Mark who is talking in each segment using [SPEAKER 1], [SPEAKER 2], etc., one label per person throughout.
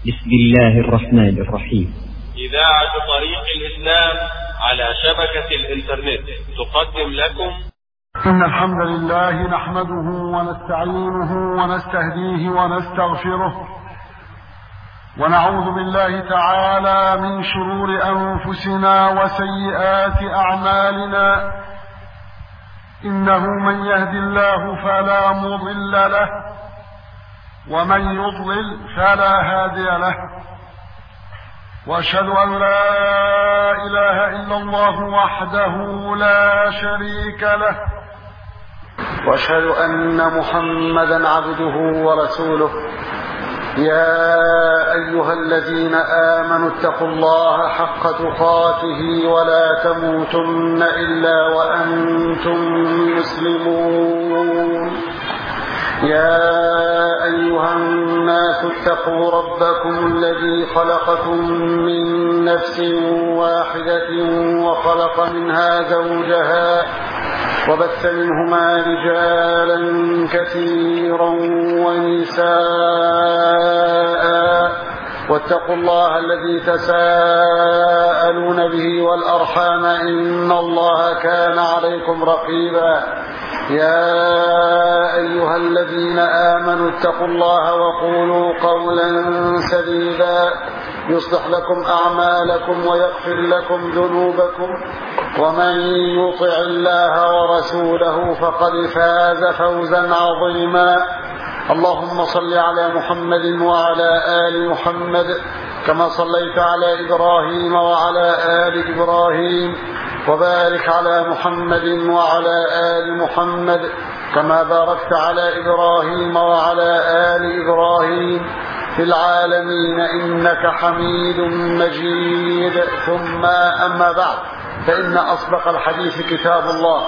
[SPEAKER 1] بسم الله الرحمن الرحيم
[SPEAKER 2] إذاعة طريق الإسلام على شبكة الإنترنت تقدم لكم
[SPEAKER 3] إن الحمد لله نحمده ونستعينه ونستهديه ونستغفره ونعوذ بالله تعالى من شرور أنفسنا وسيئات أعمالنا إنه من يهد الله فلا مضل له ومن يضلل فلا هادي له واشهد ان لا اله الا الله وحده لا شريك له واشهد ان محمدا عبده ورسوله يا ايها الذين امنوا اتقوا الله حق تقاته ولا تموتن الا وانتم مسلمون يا أيها الناس اتقوا ربكم الذي خلقكم من نفس واحدة وخلق منها زوجها وبث منهما رجالا كثيرا ونساء واتقوا الله الذي تساءلون به والأرحام إن الله كان عليكم رقيبا يا أيها الذين آمنوا اتقوا الله وقولوا قولا سديدا يصلح لكم أعمالكم ويغفر لكم ذنوبكم ومن يطع الله ورسوله فقد فاز فوزا عظيما اللهم صل على محمد وعلى آل محمد كما صليت على إبراهيم وعلى آل إبراهيم وبارك على محمد وعلى آل محمد كما باركت على إبراهيم وعلى آل إبراهيم في العالمين إنك حميد مجيد ثم أما بعد فإن أصدق الحديث كتاب الله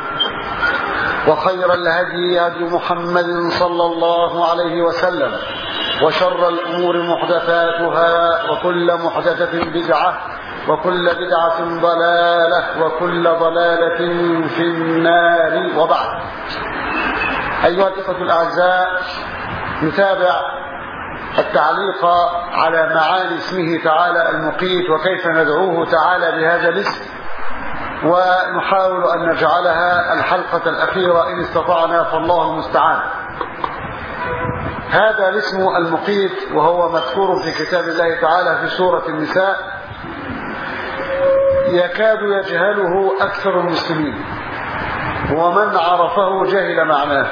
[SPEAKER 3] وخير الهدي هدي محمد صلى الله عليه وسلم وشر الأمور محدثاتها وكل محدثة بدعة وكل بدعة ضلالة وكل ضلالة في النار وبعد أيها الإخوة الأعزاء نتابع التعليق على معاني اسمه تعالى المقيت وكيف ندعوه تعالى بهذا الاسم ونحاول أن نجعلها الحلقة الأخيرة إن استطعنا فالله المستعان هذا الاسم المقيت وهو مذكور في كتاب الله تعالى في سورة النساء يكاد يجهله أكثر المسلمين ومن عرفه جهل معناه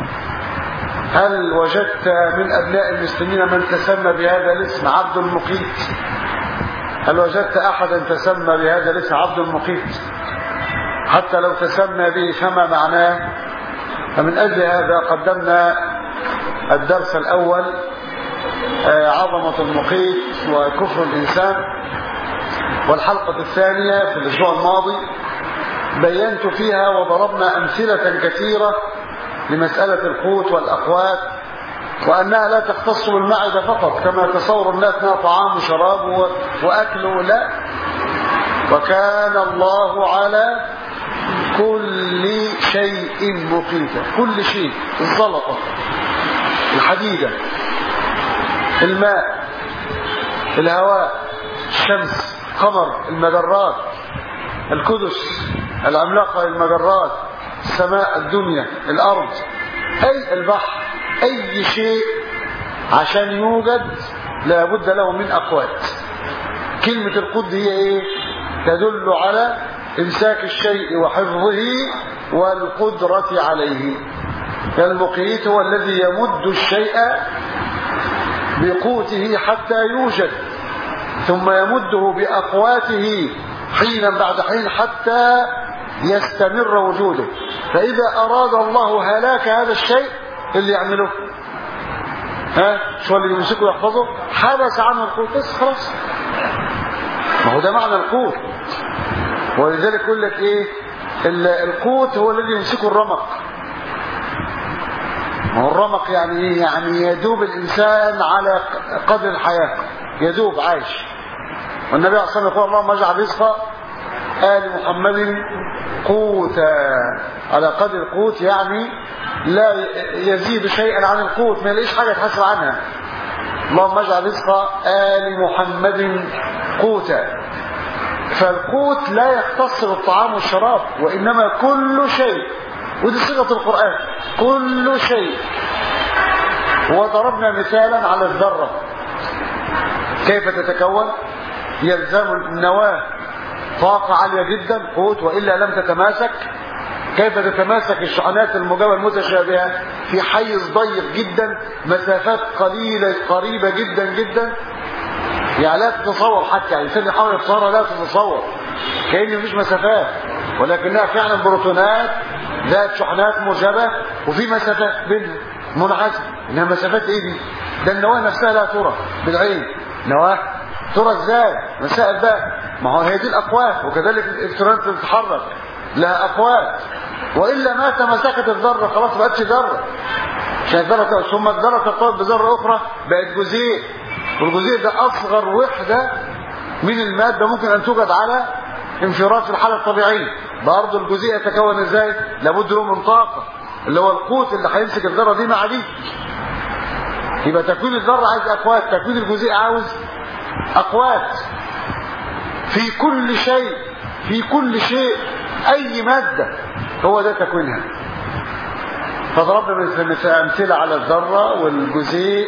[SPEAKER 3] هل وجدت من أبناء المسلمين من تسمى بهذا الاسم عبد المقيت هل وجدت أحدا تسمى بهذا الاسم عبد المقيت حتى لو تسمى به فما معناه فمن أجل هذا قدمنا الدرس الأول عظمة المقيت وكفر الإنسان والحلقة الثانية في الأسبوع الماضي بينت فيها وضربنا أمثلة كثيرة لمسألة القوت والأقوات وأنها لا تختص بالمعدة فقط كما تصور الناس أنها طعام وشراب وأكل لا وكان الله على كل شيء مقيتا كل شيء الزلطة الحديدة الماء الهواء الشمس قمر المجرات الكدس العملاقة المجرات السماء الدنيا الأرض أي البحر أي شيء عشان يوجد لابد له من أقوات كلمة القد هي إيه تدل على إمساك الشيء وحفظه والقدرة عليه المقيت هو الذي يمد الشيء بقوته حتى يوجد ثم يمده بأقواته حينا بعد حين حتى يستمر وجوده فإذا أراد الله هلاك هذا الشيء اللي يعمله ها شو اللي يمسكه يحفظه حبس عنه القوت بس خلاص ما هو ده معنى القوت ولذلك يقول لك ايه القوت هو الذي يمسكه الرمق ما هو الرمق يعني ايه يعني يدوب الانسان على قدر الحياه يدوب عايش والنبي عليه الصلاه والسلام يقول اللهم اجعل رزق ال محمد قوتا على قدر القوت يعني لا يزيد شيئا عن القوت ما يلاقيش حاجه يتحاسب عنها اللهم اجعل رزق آل محمد قوتا فالقوت لا يختص بالطعام والشراب وإنما كل شيء ودي صيغة القرآن كل شيء وضربنا مثالا على الذرة كيف تتكون يلزم النواة طاقة عالية جدا قوت وإلا لم تتماسك كيف تتماسك الشحنات الموجبة المتشابهة في حيز ضيق جدا مسافات قليلة قريبة جدا جدا يعني لا تتصور حتى يعني الانسان يحاول يتصورها لا تتصور كأن مفيش مسافات ولكنها فعلا بروتونات ذات شحنات موجبة وفي مسافات بينها منعزمة انها مسافات ايه دي ده النواة نفسها لا ترى بالعين نواة ترى ازاي مسائل بقى ما هو هي دي الاقوات وكذلك الالكترونات اللي بتتحرك لها اقوات والا ما تمسكت الذره خلاص ما بقتش ذره عشان الذره ثم الذره ترتبط بذره اخرى بقت جزيء والجزيء ده اصغر وحده من الماده ممكن ان توجد على انفراد في الحاله الطبيعيه برضه الجزيء يتكون ازاي لابد له من طاقه اللي هو القوت اللي هيمسك الذره دي مع دي يبقى تكوين الذره عايز اقوات تكوين الجزيء عاوز اقوات في كل شيء في كل شيء اي ماده هو ده تكوينها فضربنا مثل امثله على الذره والجزيء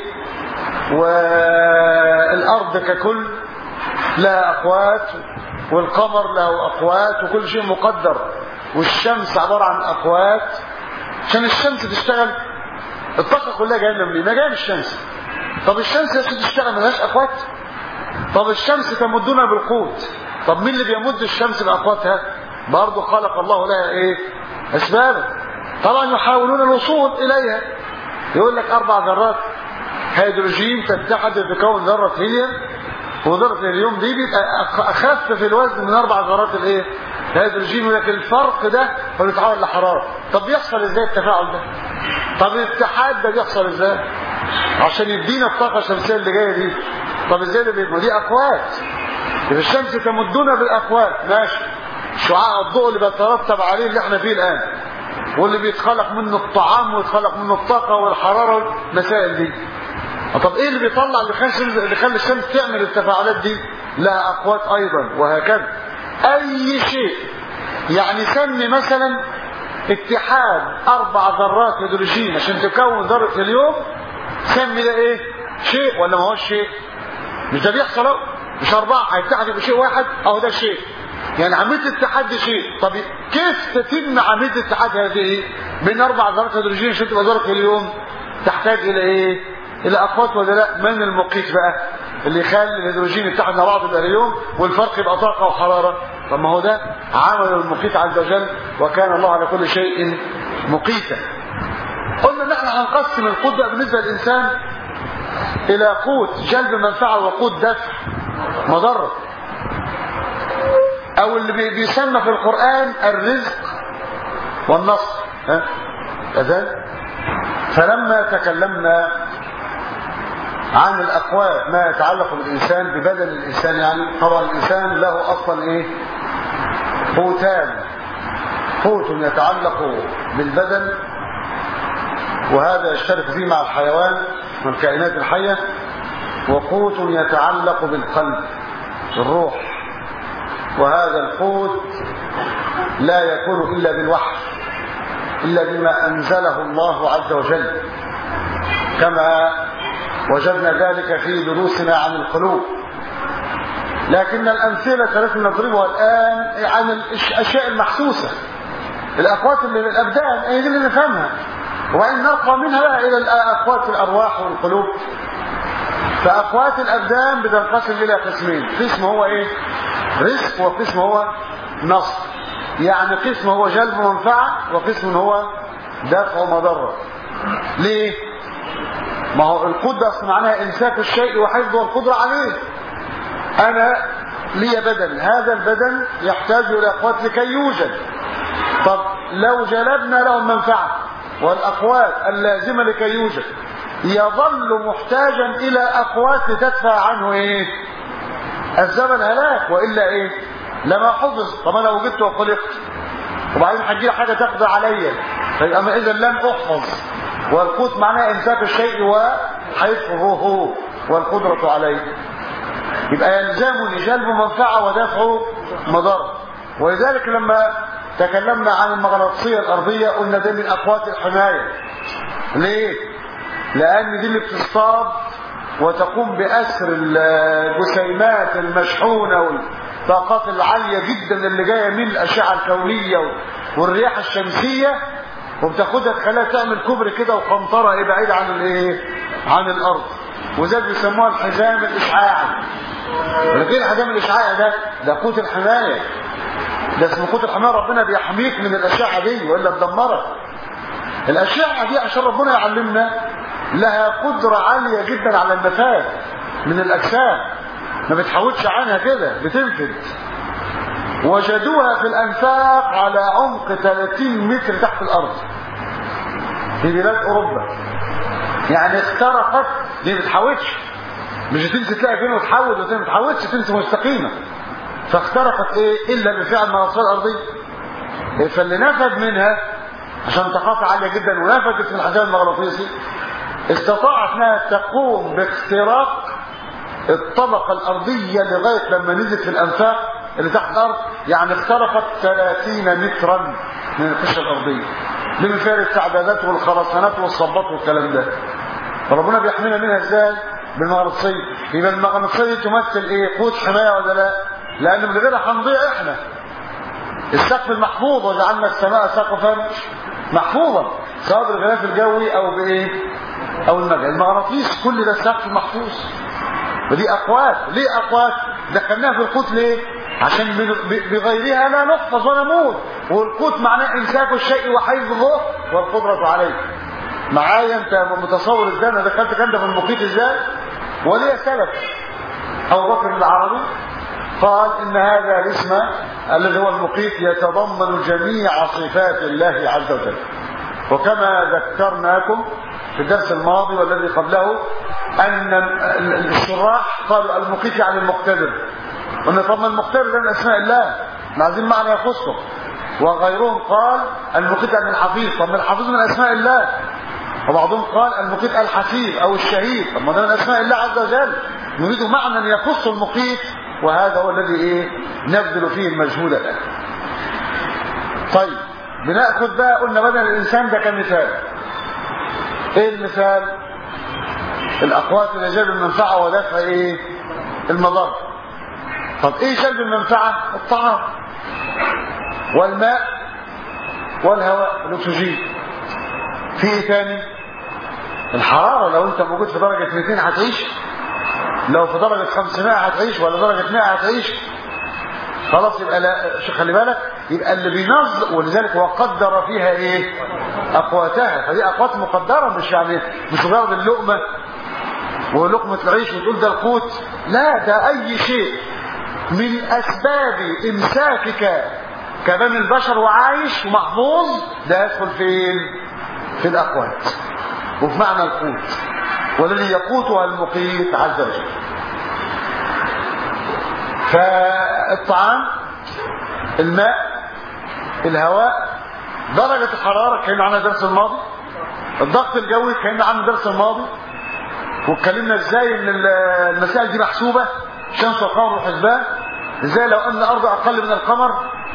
[SPEAKER 3] والارض ككل لها اقوات والقمر له اقوات وكل شيء مقدر والشمس عباره عن اقوات عشان الشمس تشتغل الطاقه كلها جايه من منين؟ ما جايه من الشمس طب الشمس يا سيدي تشتغل ملهاش اقوات طب الشمس تمدنا بالقوت طب مين اللي بيمد الشمس باقواتها برضه خلق الله لها ايه اسباب طبعا يحاولون الوصول اليها يقول لك اربع ذرات هيدروجين تتحد تكون ذره هيليوم وذره الهيليوم دي بيبقى اخف في الوزن من اربع ذرات الايه الهيدروجين ولكن الفرق ده هو بيتحول لحراره طب بيحصل ازاي التفاعل ده طب الاتحاد ده بيحصل ازاي عشان يدينا الطاقه الشمسيه اللي جايه دي طب ازاي ده بيبقى دي اقوات يبقى الشمس تمدنا بالاقوات ماشي شعاع الضوء اللي بيترتب عليه اللي احنا فيه الان واللي بيتخلق منه الطعام ويتخلق منه الطاقه والحراره والمسائل دي طب ايه اللي بيطلع اللي خلي اللي خلي الشمس تعمل التفاعلات دي لها اقوات ايضا وهكذا اي شيء يعني سمي مثلا اتحاد اربع ذرات هيدروجين عشان تكون ذره اليوم سمي ده ايه شيء ولا ما هوش شيء مش ده بيحصل اهو مش اربعه هيتحدوا بشيء واحد اهو ده شيء يعني عمليه الاتحاد دي شيء طب كيف تتم عمليه الاتحاد هذه بين اربع ذرات هيدروجين عشان تبقى ذره اليوم تحتاج الى ايه الى اقوات ولا لا من المقيت بقى اللي يخلي الهيدروجين يتحد مع بعض يبقى اليوم والفرق يبقى طاقه وحراره طب ما هو ده عمل المقيت عز وجل وكان الله على كل شيء مقيتا قلنا ان احنا هنقسم القوت بقى بالنسبه للانسان الى قوت جلب منفعه وقوت دفع مضره او اللي بيسمى في القران الرزق والنصر ها كذلك فلما تكلمنا عن الاقوات ما يتعلق بالانسان ببدن الانسان يعني طبعا الانسان له اصلا ايه قوتان قوت يتعلق بالبدن وهذا يشترك فيه مع الحيوان والكائنات الحيه وقوت يتعلق بالقلب الروح وهذا القوت لا يكون الا بالوحي الا بما انزله الله عز وجل كما وجدنا ذلك في دروسنا عن القلوب لكن الأمثلة التي نضربها الآن عن الأشياء المحسوسة الأقوات اللي الأبدان أي دي اللي نفهمها وإن نرقى منها بقى إلى الأقوات الأرواح والقلوب فأقوات الأبدان بتنقسم إلى قسمين قسم هو إيه رزق وقسم هو نصر يعني قسم هو جلب منفعة وقسم هو دفع مضرة ليه ما هو القدرة معناها إمساك الشيء وحفظه والقدرة عليه أنا لي بدن هذا البدن يحتاج إلى أقوات لكي يوجد طب لو جلبنا له المنفعة والأقوات اللازمة لكي يوجد يظل محتاجا إلى أقوات تدفع عنه إيه الزمن هلاك وإلا إيه لما حفظ طب أنا وجدت وخلقت وبعدين هتجي حاجة تقضي عليا فيبقى إذا لم أحفظ والقوت معناه إمساك الشيء وحفظه والقدرة عليه يبقى يلزمني جلب منفعة ودفع مضرة ولذلك لما تكلمنا عن المغناطيسية الأرضية قلنا ده من أقوات الحماية ليه؟ لأن دي اللي بتصطاد وتقوم بأسر الجسيمات المشحونة والطاقات العالية جدا اللي جاية من الأشعة الكونية والرياح الشمسية وبتاخدها تخليها تعمل كوبري كده وقنطرة ايه بعيد عن الايه عن الارض وزي بيسموها الحزام الاشعاعي ولكن الحزام الاشعاعي ده ده قوت الحماية ده اسمه قوت الحماية ربنا بيحميك من الاشعة دي ولا تدمرك الاشعة دي عشان ربنا يعلمنا لها قدرة عالية جدا على النفاذ من الاجسام ما بتحاولش عنها كده بتنفذ وجدوها في الانفاق على عمق 30 متر تحت الارض في بلاد اوروبا يعني اخترقت دي ما بتحاولش مش تمسك تلاقي فين وتحود وتمسك ما تحاولش تمسك مستقيمه فاخترقت ايه الا بفعل مناصير الارضيه فاللي نفذ منها عشان طاقتها عاليه جدا ونفذت في الحزام المغناطيسي استطاعت انها تقوم باختراق الطبقه الارضيه لغايه لما نزلت في الانفاق اللي تحت الارض يعني اخترقت 30 مترا من القشره الارضيه بما فيها الاستعدادات والخرسانات والصبات والكلام ده فربنا بيحمينا منها ازاي بالمغناطيسيه يبقى المغناطيسيه تمثل ايه قوه حمايه ولا لا لان من غيرها هنضيع احنا السقف المحفوظ وجعلنا السماء سقفا محفوظا سواء بالغلاف الجوي او بايه او المجال المغناطيس كل ده سقف محفوظ ودي اقوات ليه اقوات دخلناها في القوت ليه عشان بغيرها لا نحفظ ونموت والقوت معناه امساك الشيء وحفظه والقدرة عليه معايا انت متصور ازاي انا دخلت كده في المقيت ازاي وليه سبب ابو بكر العربي قال ان هذا الاسم الذي هو المقيت يتضمن جميع صفات الله عز وجل وكما ذكرناكم في الدرس الماضي والذي قبله ان الشراح قالوا المقيت يعني المقتدر قلنا طب ما المقتدر ده من اسماء الله احنا عايزين معنى يخصه وغيرهم قال المقيت يعني الحفيظ طب ما الحفيظ من اسماء الله وبعضهم قال المقيت الحفيظ او الشهيد طب ما ده من اسماء الله عز وجل نريد معنى يخص المقيت وهذا هو الذي ايه نبذل فيه المجهود الان طيب بناخذ بقى قلنا بدل الانسان ده كمثال ايه المثال الاقوات اللي جلب المنفعه ودفع ايه المضر طب ايه جلب المنفعه الطعام والماء والهواء الاكسجين في ايه تاني الحراره لو انت موجود في درجه 200 هتعيش لو في درجه 500 هتعيش ولا درجه 100 هتعيش خلاص يبقى لا خلي بالك يبقى اللي بينظم ولذلك وقدر فيها ايه اقواتها فدي اقوات مقدره مش يعني مش مجرد اللقمه ولقمه العيش وتقول ده القوت لا ده اي شيء من اسباب امساكك كبني البشر وعايش ومحفوظ ده يدخل فين في الاقوات وفي معنى القوت والذي يقوتها المقيت عز وجل فالطعام الماء الهواء درجة الحرارة كان معنا درس الماضي الضغط الجوي كان معنا درس الماضي واتكلمنا ازاي ان المسائل دي محسوبة شمس والقمر وحسبان ازاي لو ان الارض اقل من القمر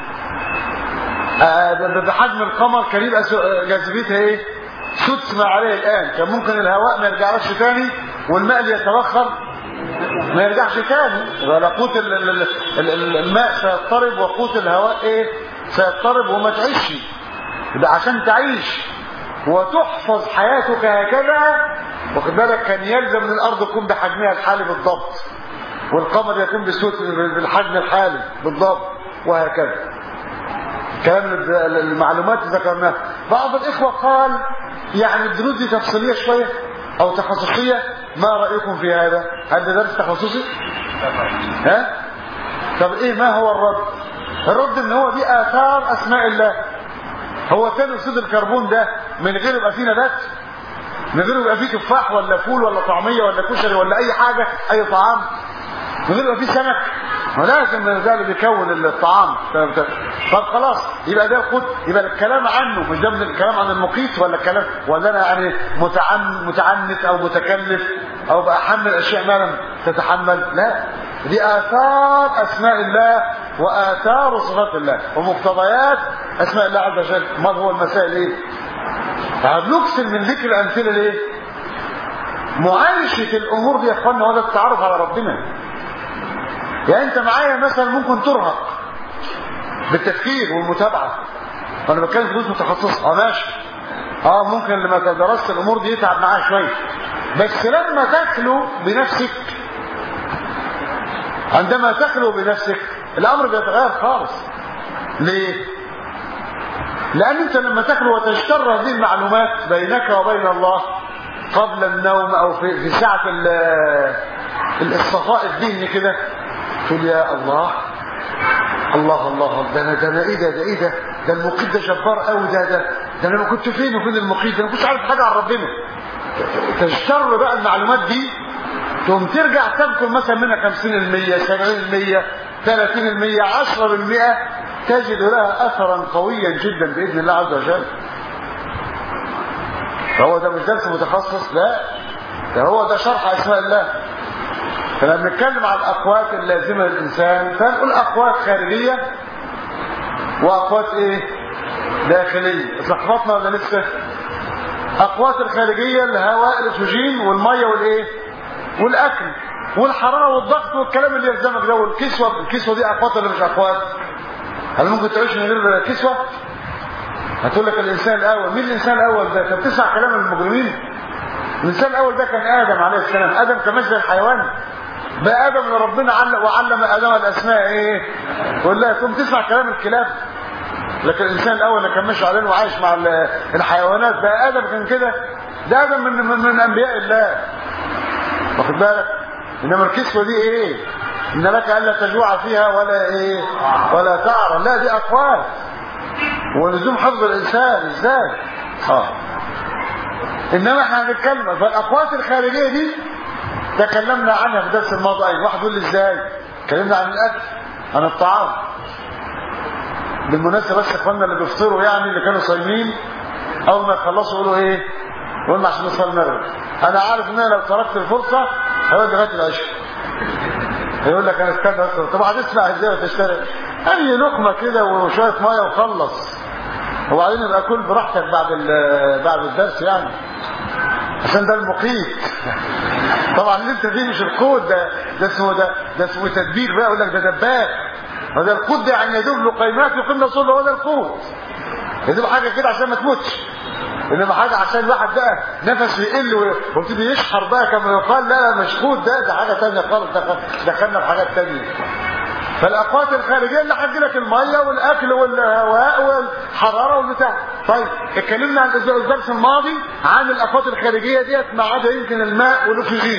[SPEAKER 3] بحجم القمر كان يبقى جاذبيتها ايه سدس ما عليه الان كان ممكن الهواء ما يرجعش تاني والماء اللي يتبخر ما يرجعش تاني ولا قوت الماء سيضطرب وقوت الهواء ايه سيضطرب وما تعيش يبقى عشان تعيش وتحفظ حياتك هكذا واخد بالك كان يلزم ان الارض تكون بحجمها الحالي بالضبط والقمر يكون بسوت بالحجم الحالي بالضبط وهكذا كلام المعلومات ذكرناها بعض الاخوه قال يعني الدروس دي تفصيليه شويه او تخصصيه ما رايكم في هذا هل ده درس تخصصي ها طب ايه ما هو الرد الرد ان هو دي اثار اسماء الله هو ثاني اكسيد الكربون ده من غير يبقى فيه نبات من غير يبقى فيه تفاح ولا فول ولا طعميه ولا كشري ولا اي حاجه اي طعام من غير يبقى فيه سمك ولازم من ذلك بيكون الطعام طب خلاص يبقى ده القوت يبقى الكلام عنه مش ده من الكلام عن المقيت ولا الكلام ولا انا يعني متعن متعنت او متكلف او بأحمل اشياء ما لم تتحمل لا دي اثار اسماء الله واثار صفات الله ومقتضيات اسماء الله عز وجل ما هو المسائل ايه فهنكسر من ذكر الامثله ليه معايشه الامور دي يا اخوانا هو ده التعرف على ربنا يعني انت معايا مثلا ممكن ترهق بالتفكير والمتابعه وانا بتكلم في دروس متخصصه اه ماشي اه ممكن لما درست الامور دي يتعب معاها شويه بس لما تخلو بنفسك عندما تخلو بنفسك الامر بيتغير خالص ليه لان انت لما تخلو وتجتر هذه المعلومات بينك وبين الله قبل النوم او في, في ساعه الصفاء الذهني كده تقول يا الله الله الله ده انا ده انا ايه ده ده ايه ده ده المقيت ده جبار قوي ده ده ده انا ما كنت فين وفين المقيت ده انا ما كنتش عارف حاجه عن ربنا تجتر بقى المعلومات دي تقوم ترجع تذكر مثلا منها 50% 70% 30% 10% تجد لها اثرا قويا جدا باذن الله عز وجل فهو ده مش درس متخصص لا ده هو ده شرح اسماء الله فلما بنتكلم عن الاقوات اللازمه للانسان فنقول اقوات خارجيه واقوات ايه داخليه اتلخبطنا ولا لسه اقوات الخارجيه الهواء الاكسجين والميه والايه والاكل والحراره والضغط والكلام اللي يلزمك ده والكسوه الكسوه دي اقوات ولا مش اقوات هل ممكن تعيش من غير كسوه هتقول لك الانسان الاول مين الانسان الاول ده كان تسمع كلام المجرمين الانسان الاول ده كان ادم عليه السلام ادم كان مثل الحيوان بقى ادم اللي ربنا علق وعلم ادم الاسماء ايه ولا تقوم تسمع كلام الكلاب لكن الانسان الاول اللي كان ماشي عليه وعايش مع الحيوانات بقى ادم كان كده ده ادم من من, من انبياء الله واخد بالك انما الكسوه دي ايه ان لك الا تجوع فيها ولا ايه ولا تعرى لا دي اقوال ولزوم حفظ الانسان ازاي اه انما احنا هنتكلم فالاقوات الخارجيه دي تكلمنا عنها في درس الماضي ايضا واحد يقول لي ازاي اتكلمنا عن الاكل عن الطعام بالمناسبه بس اخواننا اللي بيفطروا يعني اللي كانوا صايمين اول ما يخلصوا يقولوا ايه قلنا عشان نصلي المغرب انا عارف ان انا لو تركت الفرصه هيقعد لغايه العشاء هيقول لك انا استنى بس طب هتسمع ازاي وتشتغل اي لقمه كده وشويه ميه وخلص وبعدين يبقى كل براحتك بعد بعد الدرس يعني عشان ده المقيت طبعا اللي انت فيه مش القود ده ده اسمه ده ده اسمه تدبير بقى يقول لك ده دباك وده القود ده يعني يدوب له قيمات يقيم صلى هو ده القود يدوب حاجه كده عشان ما تموتش انما حاجه عشان الواحد بقى نفسه يقل ويبتدي يشحر بقى كما يقال لا لا مش قود ده ده حاجه ثانيه خالص دخلنا في حاجات ثانيه فالاقوات الخارجيه اللي هتجي لك الميه والاكل والهواء والحراره والبتاع طيب اتكلمنا عن الدرس الماضي عن الاقوات الخارجيه ديت ما عدا يمكن الماء والاكسجين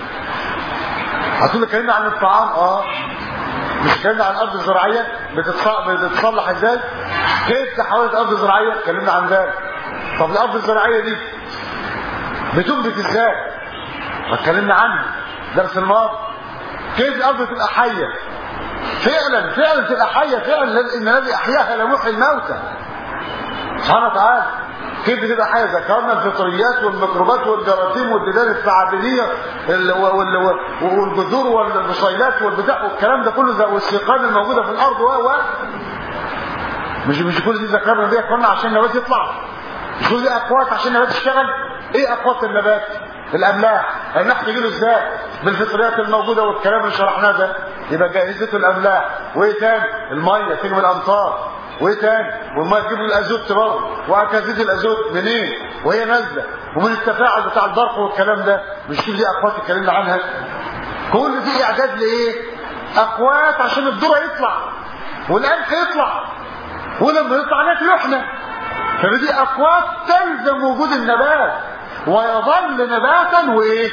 [SPEAKER 3] هتقول اتكلمنا عن الطعام اه مش اتكلمنا عن الارض الزراعيه بتتصلح ازاي كيف تحولت الارض الزراعيه اتكلمنا عن ذلك طب الارض الزراعيه دي بتنبت ازاي اتكلمنا عنها درس الماضي كيف الارض تبقى حيه فعلا فعلا تبقى حيه فعلا ان الذي احياها لمحيي الموتى سبحانه وتعالى كيف بتبقى حيه ذكرنا الفطريات والميكروبات والجراثيم والديدان الثعابينيه والجذور والبصيلات والبتاع والكلام ده كله والسيقان الموجوده في الارض و مش مش كل دي ذكرنا دي قلنا عشان النبات يطلع مش كل دي اقوات عشان النبات يشتغل ايه اقوات النبات الاملاح النحت يجيله ازاي بالفطريات الموجوده والكلام اللي شرحناه ده يبقى جاهزته الاملاح وايه تاني الميه تيجي من الامطار وايه تاني والميه تجيب له الازوت برضه واكازيد الازوت منين وهي نازله ومن التفاعل بتاع البرق والكلام ده مش كل دي اقوات اتكلمنا عنها كل دي اعداد لايه اقوات عشان الذره يطلع والقمح يطلع ولما يطلع ناكله احنا فدي اقوات تلزم وجود النبات ويظل نباتا وايه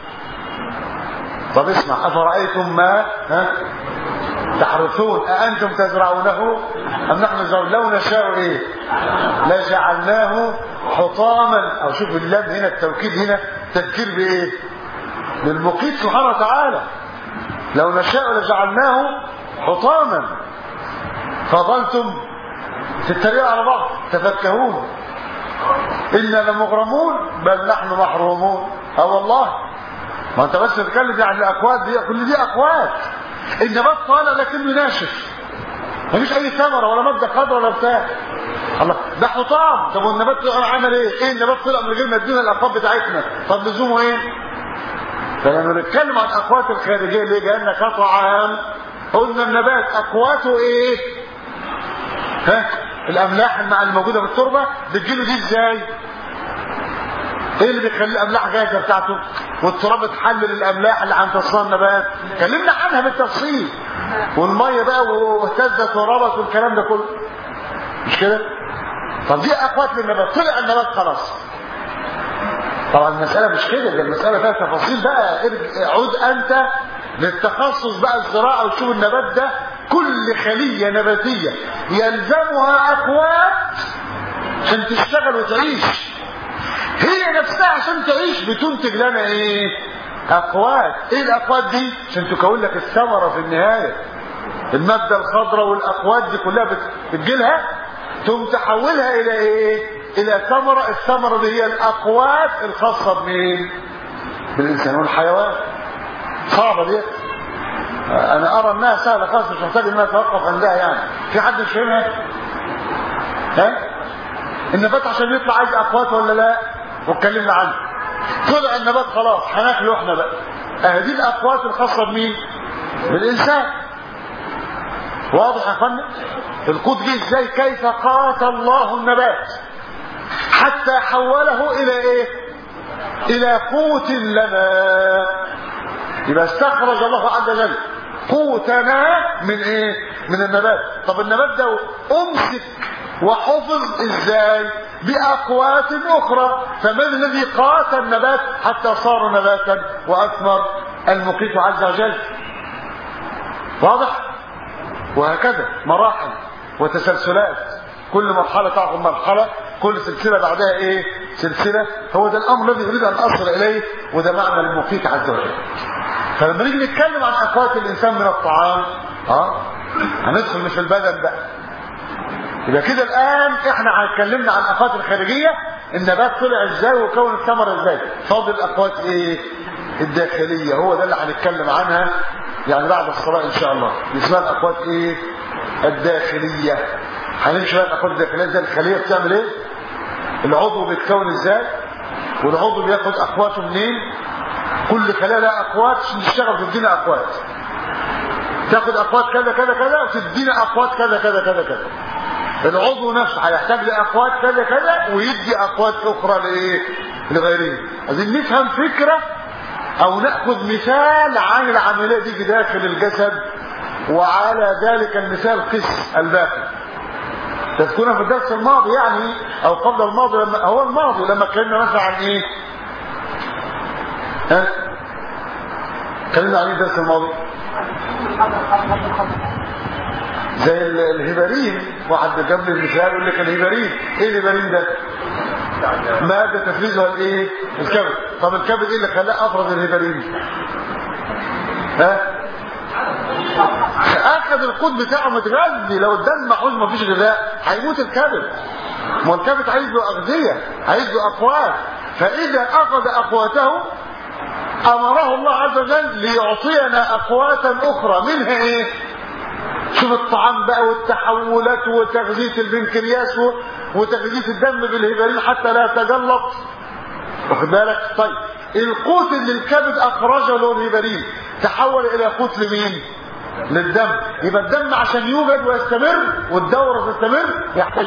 [SPEAKER 3] طب اسمع افرايتم ما ها تحرثون اانتم تزرعونه ام نحن نزرع لو نشاء ايه لجعلناه حطاما او شوف اللام هنا التوكيد هنا تذكير بايه للمقيت سبحانه وتعالى لو نشاء لجعلناه حطاما فظلتم تتريقوا على بعض تفكهون إنا لمغرمون بل نحن محرومون اه والله ما انت بس بتتكلم عن الاكواد دي كل دي اكواد النبات طالع لكنه ناشف مفيش اي ثمره ولا ماده خضراء ولا بتاع الله ده حطام طب والنبات طلع عمل ايه ايه النبات طلع من غير ما يدينا الاكواد بتاعتنا طب لزومه ايه فلما نتكلم عن الاكواد الخارجيه اللي جايه لنا كطعام قلنا النبات اكواته ايه ها الاملاح الموجوده في التربه بتجيله دي ازاي ايه اللي بيخلي الاملاح جاهزه بتاعته والتراب تحلل الاملاح اللي هتوصلها النبات اتكلمنا عنها بالتفصيل والميه بقى واهتزت وربط والكلام ده كله مش كده طب دي اقوات للنبات طلع النبات خلاص طبعا المساله مش كده ده المساله فيها تفاصيل بقى عود انت للتخصص بقى الزراعه وتشوف النبات ده كل خليه نباتيه يلزمها اقوات عشان تشتغل وتعيش هي نفسها عشان تعيش بتنتج لنا ايه اقوات ايه الاقوات دي عشان تكون لك الثمره في النهايه الماده الخضراء والاقوات دي كلها بتجيلها ثم تحولها الى ايه الى ثمره الثمره دي هي الاقوات الخاصه بمين بالانسان والحيوان صعبه دي انا ارى انها سهله خالص مش محتاج انها اتوقف عندها يعني في حد مش فاهمها ها النبات عشان يطلع عايز اقوات ولا لا واتكلمنا عنه طلع النبات خلاص هناكله احنا بقى اهدي الاقوات الخاصه بمين بالانسان واضح يا اخوانا القوت جه ازاي كيف قات الله النبات حتى حوله الى ايه الى قوت لنا يبقى استخرج الله عز وجل قوتنا من ايه من النبات طب النبات ده امسك وحفظ ازاي باقوات اخرى فمن الذي قات النبات حتى صار نباتا واثمر المقيت عز وجل واضح وهكذا مراحل وتسلسلات كل مرحلة تأخذ مرحلة كل سلسلة بعدها ايه سلسلة هو ده الامر الذي يريد ان اصل اليه وده معنى المقيت عز وجل فلما نيجي نتكلم عن اقوات الانسان من الطعام اه هندخل مش في البدن بقى يبقى كده الان احنا اتكلمنا عن الاقوات الخارجيه النبات طلع ازاي وكون الثمره ازاي فاضل الاقوات ايه الداخليه هو ده اللي هنتكلم عنها يعني بعد الصلاه ان شاء الله اسمها الاقوات ايه الداخليه هنمشي بقى الاقوات الداخليه زي الخليه بتعمل ايه العضو بيتكون ازاي والعضو بياخد اقواته منين كل خليه لها اقوات عشان تشتغل تدينا اقوات تاخد اقوات كذا كذا كذا وتدينا اقوات كذا كذا كذا كذا العضو نفسه هيحتاج لاقوات كذا كذا ويدي اقوات اخرى لايه لغيره عايزين نفهم فكره او ناخذ مثال عن العمليه دي داخل الجسد وعلى ذلك المثال قس الباقي تذكرون في الدرس الماضي يعني او قبل الماضي لما هو الماضي لما اتكلمنا مثلا عن ايه ها اتكلمنا عن ايه الدرس الماضي زي الهبارين واحد جاب لي المثال يقول لك الهبارين ايه الهبارين ده ماده تفريزها الايه الكبد طب الكبد ايه اللي خلاه افرز الهبارين ها اخذ القوت بتاعه متغذي لو الدم محوز مفيش غذاء هيموت الكبد ما الكبد عايز له اغذيه عايز له اقوات فاذا اخذ اقواته امره الله عز وجل ليعطينا اقواتا اخرى منها ايه شوف الطعام بقى والتحولات وتغذيه البنكرياس وتغذيه الدم بالهبارين حتى لا يتجلط واخد بالك طيب القوت اللي الكبد اخرجه له الهبارين تحول الى قوت لمين للدم يبقى الدم عشان يوجد ويستمر والدوره تستمر يحتاج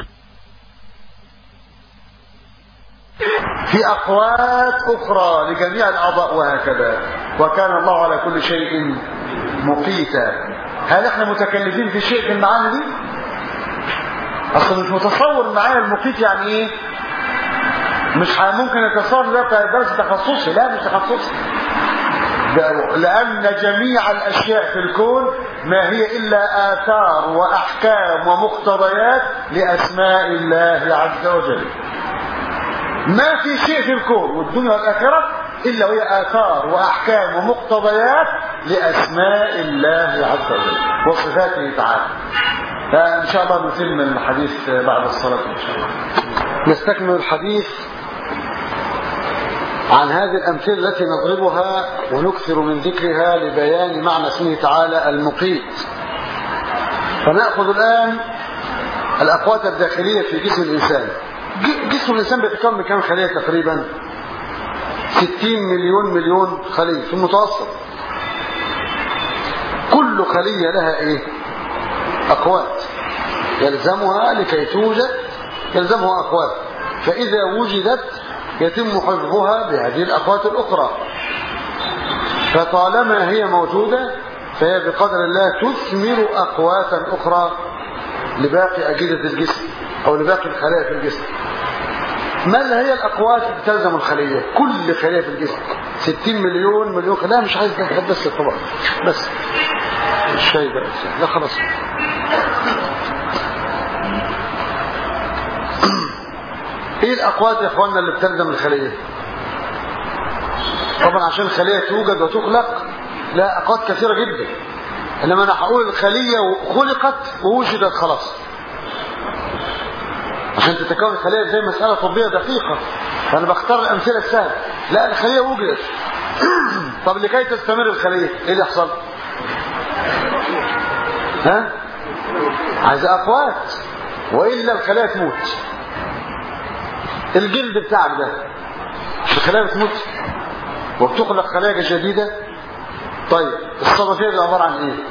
[SPEAKER 3] في اقوات اخرى لجميع الاعضاء وهكذا وكان الله على كل شيء مقيتا هل احنا متكلفين في شيء في المعاني دي اصلا مش متصور معايا المقيت يعني ايه مش ممكن يتصور ده درس تخصصي لا مش تخصصي لأن جميع الأشياء في الكون ما هي إلا آثار وأحكام ومقتضيات لأسماء الله عز وجل ما في شيء في الكون والدنيا والآخرة إلا وهي آثار وأحكام ومقتضيات لأسماء الله عز وجل وصفاته تعالى فإن شاء الله نتم الحديث بعد الصلاة إن شاء الله نستكمل الحديث عن هذه الأمثلة التي نضربها ونكثر من ذكرها لبيان معنى اسمه تعالى المقيت فنأخذ الآن الأقوات الداخلية في جسم الإنسان جسم الإنسان بيتكون من كم خلية تقريبا 60 مليون مليون خلية في المتوسط كل خلية لها ايه أقوات يلزمها لكي توجد يلزمها أقوات فإذا وجدت يتم حفظها بهذه الأقوات الأخرى فطالما هي موجودة فهي بقدر الله تثمر أقواتا أخرى لباقي أجهزة الجسم أو لباقي الخلايا في الجسم ما هي الأقوات اللي تلزم الخلية كل خلية في الجسم 60 مليون مليون خلية مش عايز ده بس طبعا بس الشاي بقى لا خلاص ايه الاقوات يا اخواننا اللي بتلزم الخليه طبعا عشان الخليه توجد وتخلق لا اقوات كثيره جدا انما انا هقول الخليه خلقت ووجدت خلاص عشان تتكون الخليه زي مساله طبيه دقيقه فانا بختار الامثله السهله لا الخليه وجدت طب لكي تستمر الخليه ايه اللي يحصل ها عايز اقوات والا الخليه تموت الجلد بتاعك ده الخلايا بتموت وبتخلق خلايا جديدة طيب الصدفية دي عبارة عن ايه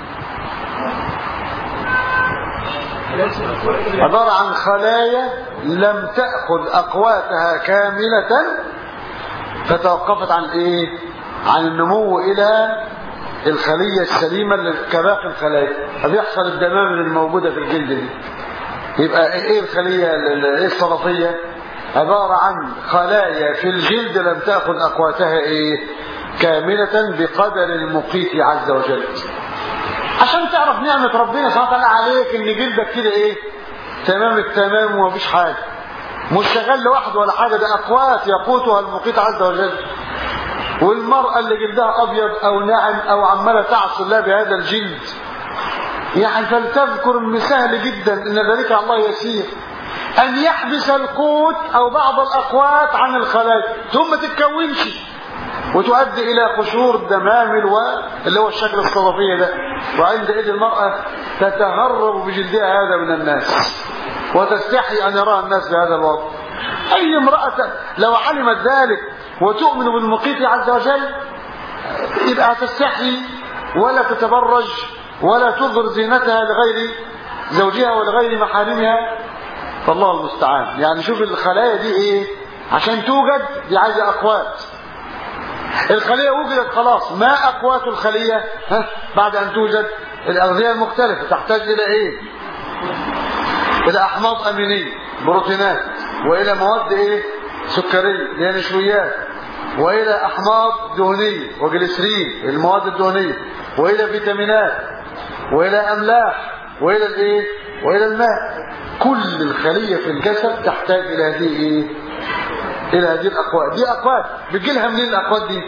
[SPEAKER 3] عبارة عن خلايا لم تأخذ أقواتها كاملة فتوقفت عن ايه عن النمو الى الخلية السليمة اللي كباقي الخلايا فبيحصل الدمامل الموجودة في الجلد دي يبقى ايه الخلية ايه الصدفية عبارة عن خلايا في الجلد لم تأخذ أقواتها إيه كاملة بقدر المقيت عز وجل عشان تعرف نعمة ربنا سبحانه وتعالى عليك ان جلدك كده ايه تمام التمام ومفيش حاجة مش شغال لوحده ولا حاجة ده أقوات يقوتها المقيت عز وجل والمرأة اللي جلدها أبيض أو ناعم أو عمالة تعصي الله بهذا الجلد يعني فلتذكر ان سهل جدا ان ذلك على الله يسير ان يحبس القوت او بعض الاقوات عن الخلايا ثم تتكونش وتؤدي الى قشور دمامل و... اللي هو الشكل الصدفية ده وعندئذ المرأة تتهرب بجلدها هذا من الناس وتستحي ان يراها الناس بهذا الوضع اي امرأة لو علمت ذلك وتؤمن بالمقيت عز وجل يبقى تستحي ولا تتبرج ولا تظهر زينتها لغير زوجها ولغير محارمها فالله المستعان يعني شوف الخلايا دي ايه عشان توجد دي عايزه اقوات الخليه وجدت خلاص ما اقوات الخليه ها بعد ان توجد الاغذيه المختلفه تحتاج الى ايه الى احماض امينيه بروتينات والى مواد ايه سكريه اللي هي نشويات والى احماض دهنيه وجليسرين المواد الدهنيه والى فيتامينات والى املاح والى الايه والى الماء كل الخليه في الجسد تحتاج الى هذه ايه الى هذه الاقوات دي اقوات بتجي لها منين الاقوات دي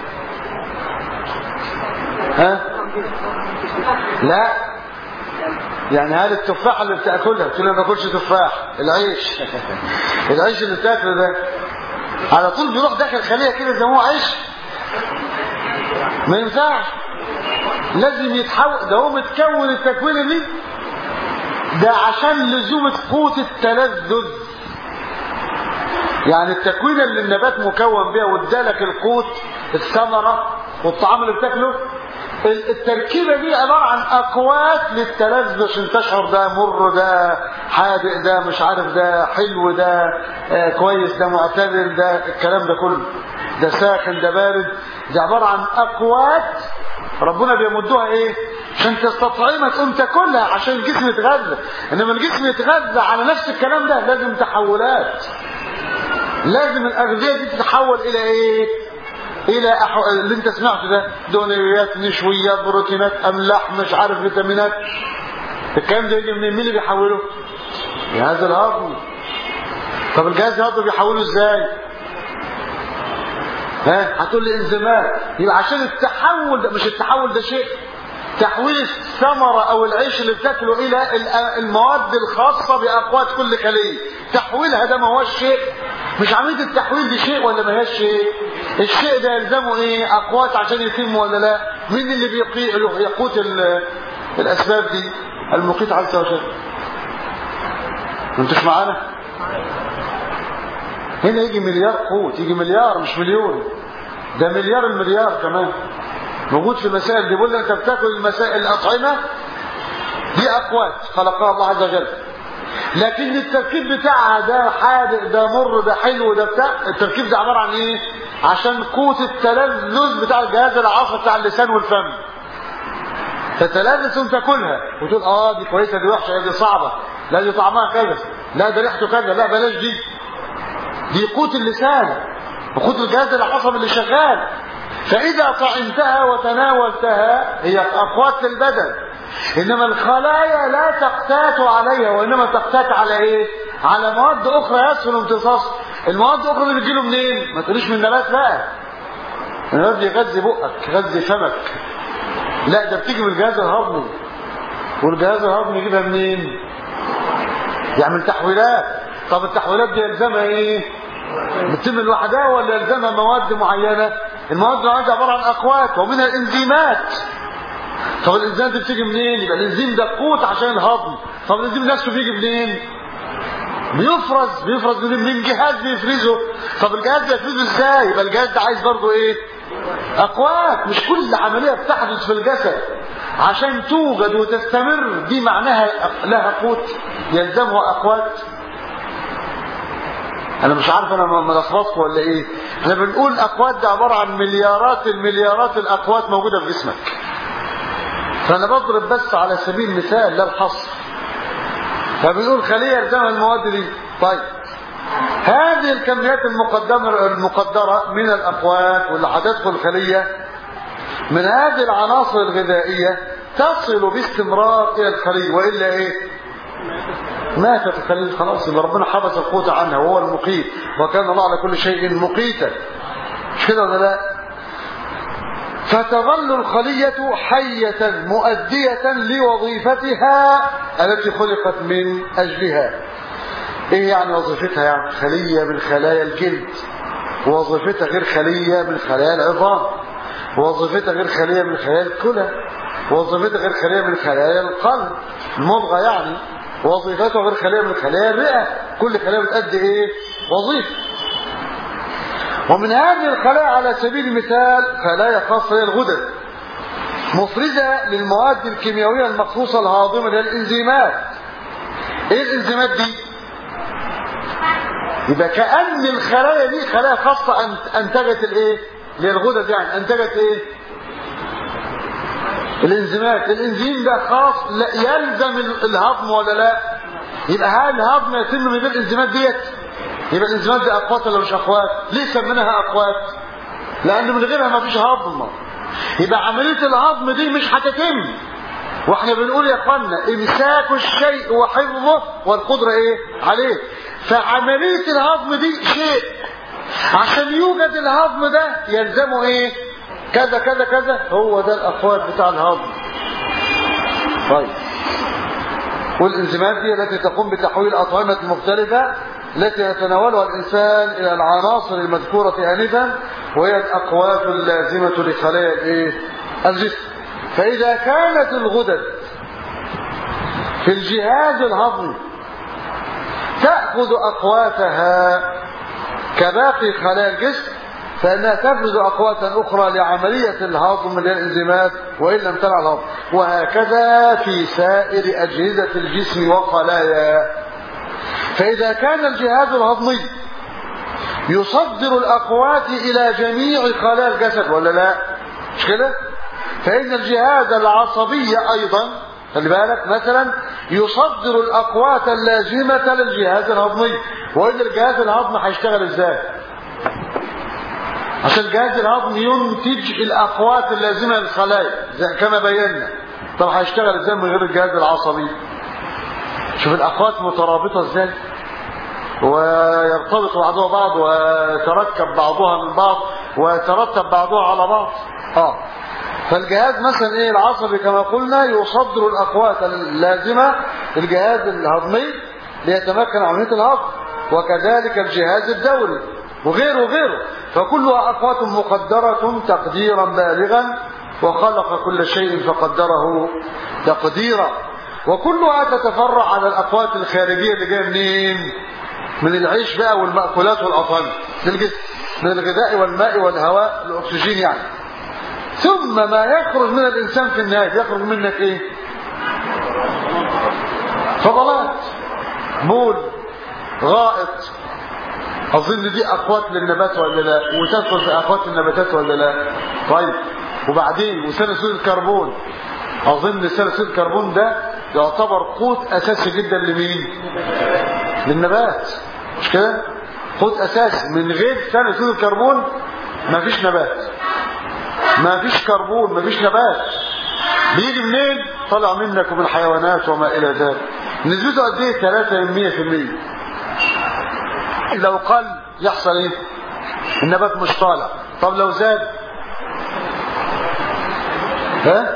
[SPEAKER 3] ها لا يعني هل التفاحه اللي بتاكلها تقول ما باكلش تفاح العيش العيش اللي بتاكله ده على طول بيروح داخل خليه كده زي ما هو عيش ما ينفعش لازم يتحول ده هو متكون التكوين دي ده عشان لزومة قوت التلذذ يعني التكوين اللي النبات مكون بها وادالك القوت الثمرة والطعام اللي بتاكله التركيبة دي عبارة عن أقوات للتلذذ عشان تشعر ده مر ده حادق ده مش عارف ده حلو ده آه كويس ده معتدل ده الكلام ده كله ده ساخن ده بارد دي عبارة عن أقوات ربنا بيمدوها ايه عشان تستطعمها تقوم تاكلها عشان الجسم يتغذى انما الجسم يتغذى على نفس الكلام ده لازم تحولات لازم الاغذيه دي تتحول الى ايه الى أحو... اللي انت سمعته ده دهنيات نشويات بروتينات املاح مش عارف فيتامينات الكلام ده يجي منين مين اللي بيحوله جهاز الهضم طب الجهاز الهضمي بيحوله ازاي ها هتقول لي انزيمات يبقى عشان التحول ده مش التحول ده شيء تحويل الثمرة او العيش اللي بتاكله الى المواد الخاصة باقوات كل خلية تحويلها ده ما هوش شيء مش عملية التحويل دي شيء ولا ما هيش شيء الشيء ده يلزمه ايه اقوات عشان يتم ولا لا مين اللي بيقي يقوت ال- الاسباب دي المقيت عز وجل انتش معانا هنا يجي مليار قوت يجي مليار مش مليون ده مليار المليار كمان موجود في المسائل دي بيقول لي انت بتاكل المسائل الاطعمه دي اقوات خلقها الله عز وجل لكن التركيب بتاعها ده حادق ده مر ده حلو ده بتاع التركيب ده عباره عن ايه عشان قوت التلذذ بتاع الجهاز العصبي بتاع اللسان والفم تتلذذ وانت تاكلها وتقول اه دي كويسه دي وحشه دي صعبه لا دي طعمها كذا لا ده ريحته كذا لا بلاش دي دي قوت اللسان وقوت الجهاز العصبي اللي شغال فاذا طعمتها وتناولتها هي اقوات للبدن انما الخلايا لا تقتات عليها وانما تقتات على ايه على مواد اخرى يسهل امتصاصها المواد الاخرى اللي بتجيله منين ما تقوليش من النبات بقى النبات بيغذي بقك يغذي فمك لا ده بتيجي من الجهاز الهضمي والجهاز الهضمي يجيبها منين يعمل تحويلات طب التحويلات دي يلزمها ايه بتتم لوحدها ولا يلزمها مواد معينه المواد المعينه عباره عن اقوات ومنها الانزيمات طب الانزيم دي بتيجي منين يبقى الانزيم ده قوت عشان الهضم طب الانزيم نفسه بيجي منين بيفرز بيفرز من من جهاز بيفرزه طب الجهاز ده يفرزه ازاي يبقى الجهاز ده عايز برضه ايه اقوات مش كل عمليه بتحدث في الجسد عشان توجد وتستمر دي معناها لها قوت يلزمها اقوات انا مش عارف انا ملخبطكم ولا ايه احنا بنقول اقوات ده عباره عن مليارات المليارات الاقوات موجوده في جسمك فانا بضرب بس على سبيل المثال لا الحصر فبنقول خليه يلزمها المواد دي طيب هذه الكميات المقدمه المقدره من الاقوات واللي هتدخل الخليه من هذه العناصر الغذائيه تصل باستمرار الى الخليه والا ايه ماتت الخليه خلاص يبقى ربنا حبس القوت عنها وهو المقيت وكان الله على كل شيء مقيتا مش كده ولا لا فتظل الخلية حية مؤدية لوظيفتها التي خلقت من أجلها ايه يعني وظيفتها يعني خلية من خلايا الجلد وظيفتها غير خلية من خلايا العظام وظيفتها غير خلية من خلايا الكلى وظيفتها غير خلية من خلايا القلب المضغة يعني وظيفتها غير خلية من خلايا الرئة كل خلية بتأدي ايه وظيفة ومن هذه الخلايا على سبيل المثال خلايا خاصة هي الغدد مفرزة للمواد الكيميائية المخصوصة الهاضمة اللي هي الانزيمات ايه الانزيمات دي يبقى كأن الخلايا دي خلايا خاصة أن- انتجت الايه للغدد يعني انتجت ايه الانزيمات الانزيم ده خاص لا يلزم ال- الهضم ولا لا يبقى هل الهضم يتم من غير الانزيمات ديت يبقى الانزيمات دي اقوات ولا مش اقوات ليه سميناها اقوات لان من غيرها ما فيش هضم يبقى عمليه الهضم دي مش هتتم واحنا بنقول يا اخوانا امساك الشيء وحفظه والقدره ايه عليه فعمليه الهضم دي شيء عشان يوجد الهضم ده يلزمه ايه كذا كذا كذا هو ده الاقوات بتاع الهضم طيب والانزيمات دي التي تقوم بتحويل الأطعمة المختلفة التي يتناولها الإنسان إلى العناصر المذكورة آنفا وهي الأقوات اللازمة لخلايا الإيه؟ الجسم فإذا كانت الغدد في الجهاز الهضمي تأخذ أقواتها كباقي خلايا الجسم فإنها تفرز أقواتا أخرى لعملية الهضم من الإنزيمات وإن لم تنع الهضم وهكذا في سائر أجهزة الجسم وخلاياه فإذا كان الجهاز الهضمي يصدر الأقوات إلى جميع خلايا الجسد ولا لا مش كده فإن الجهاز العصبي أيضا خلي بالك مثلا يصدر الأقوات اللازمة للجهاز الهضمي وإن الجهاز الهضمي هيشتغل إزاي عشان الجهاز الهضمي ينتج الأقوات اللازمة للخلايا زي كما بينا طب هيشتغل إزاي من غير الجهاز العصبي شوف الأقوات مترابطة إزاي ويرتبط بعضها بعض ويتركب بعضها من بعض ويترتب بعضها على بعض اه فالجهاز مثلا ايه العصبي كما قلنا يصدر الاقوات اللازمه للجهاز الهضمي ليتمكن عمليه الهضم وكذلك الجهاز الدوري وغيره وغيره فكلها أقوات مقدرة تقديرا بالغا وخلق كل شيء فقدره تقديرا وكلها تتفرع على الأقوات الخارجية اللي جايه منين من العيش بقى والمأكولات والأطعمة للجسم من الغذاء والماء والهواء الأكسجين يعني ثم ما يخرج من الإنسان في النهاية يخرج منك إيه فضلات بول غائط أظن دي أقوات للنبات ولا لا وتدخل في أقوات النباتات ولا لا طيب وبعدين وثاني أكسيد الكربون أظن ثاني أكسيد الكربون ده يعتبر قوت أساسي جدا لمين للنبات مش كده قوت أساسي من غير ثاني أكسيد الكربون مفيش نبات مفيش كربون مفيش نبات بيجي منين طلع منك ومن الحيوانات وما إلى ذلك نسبته قد ايه 3 100% لو قل يحصل ايه النبات مش طالع طب لو زاد ها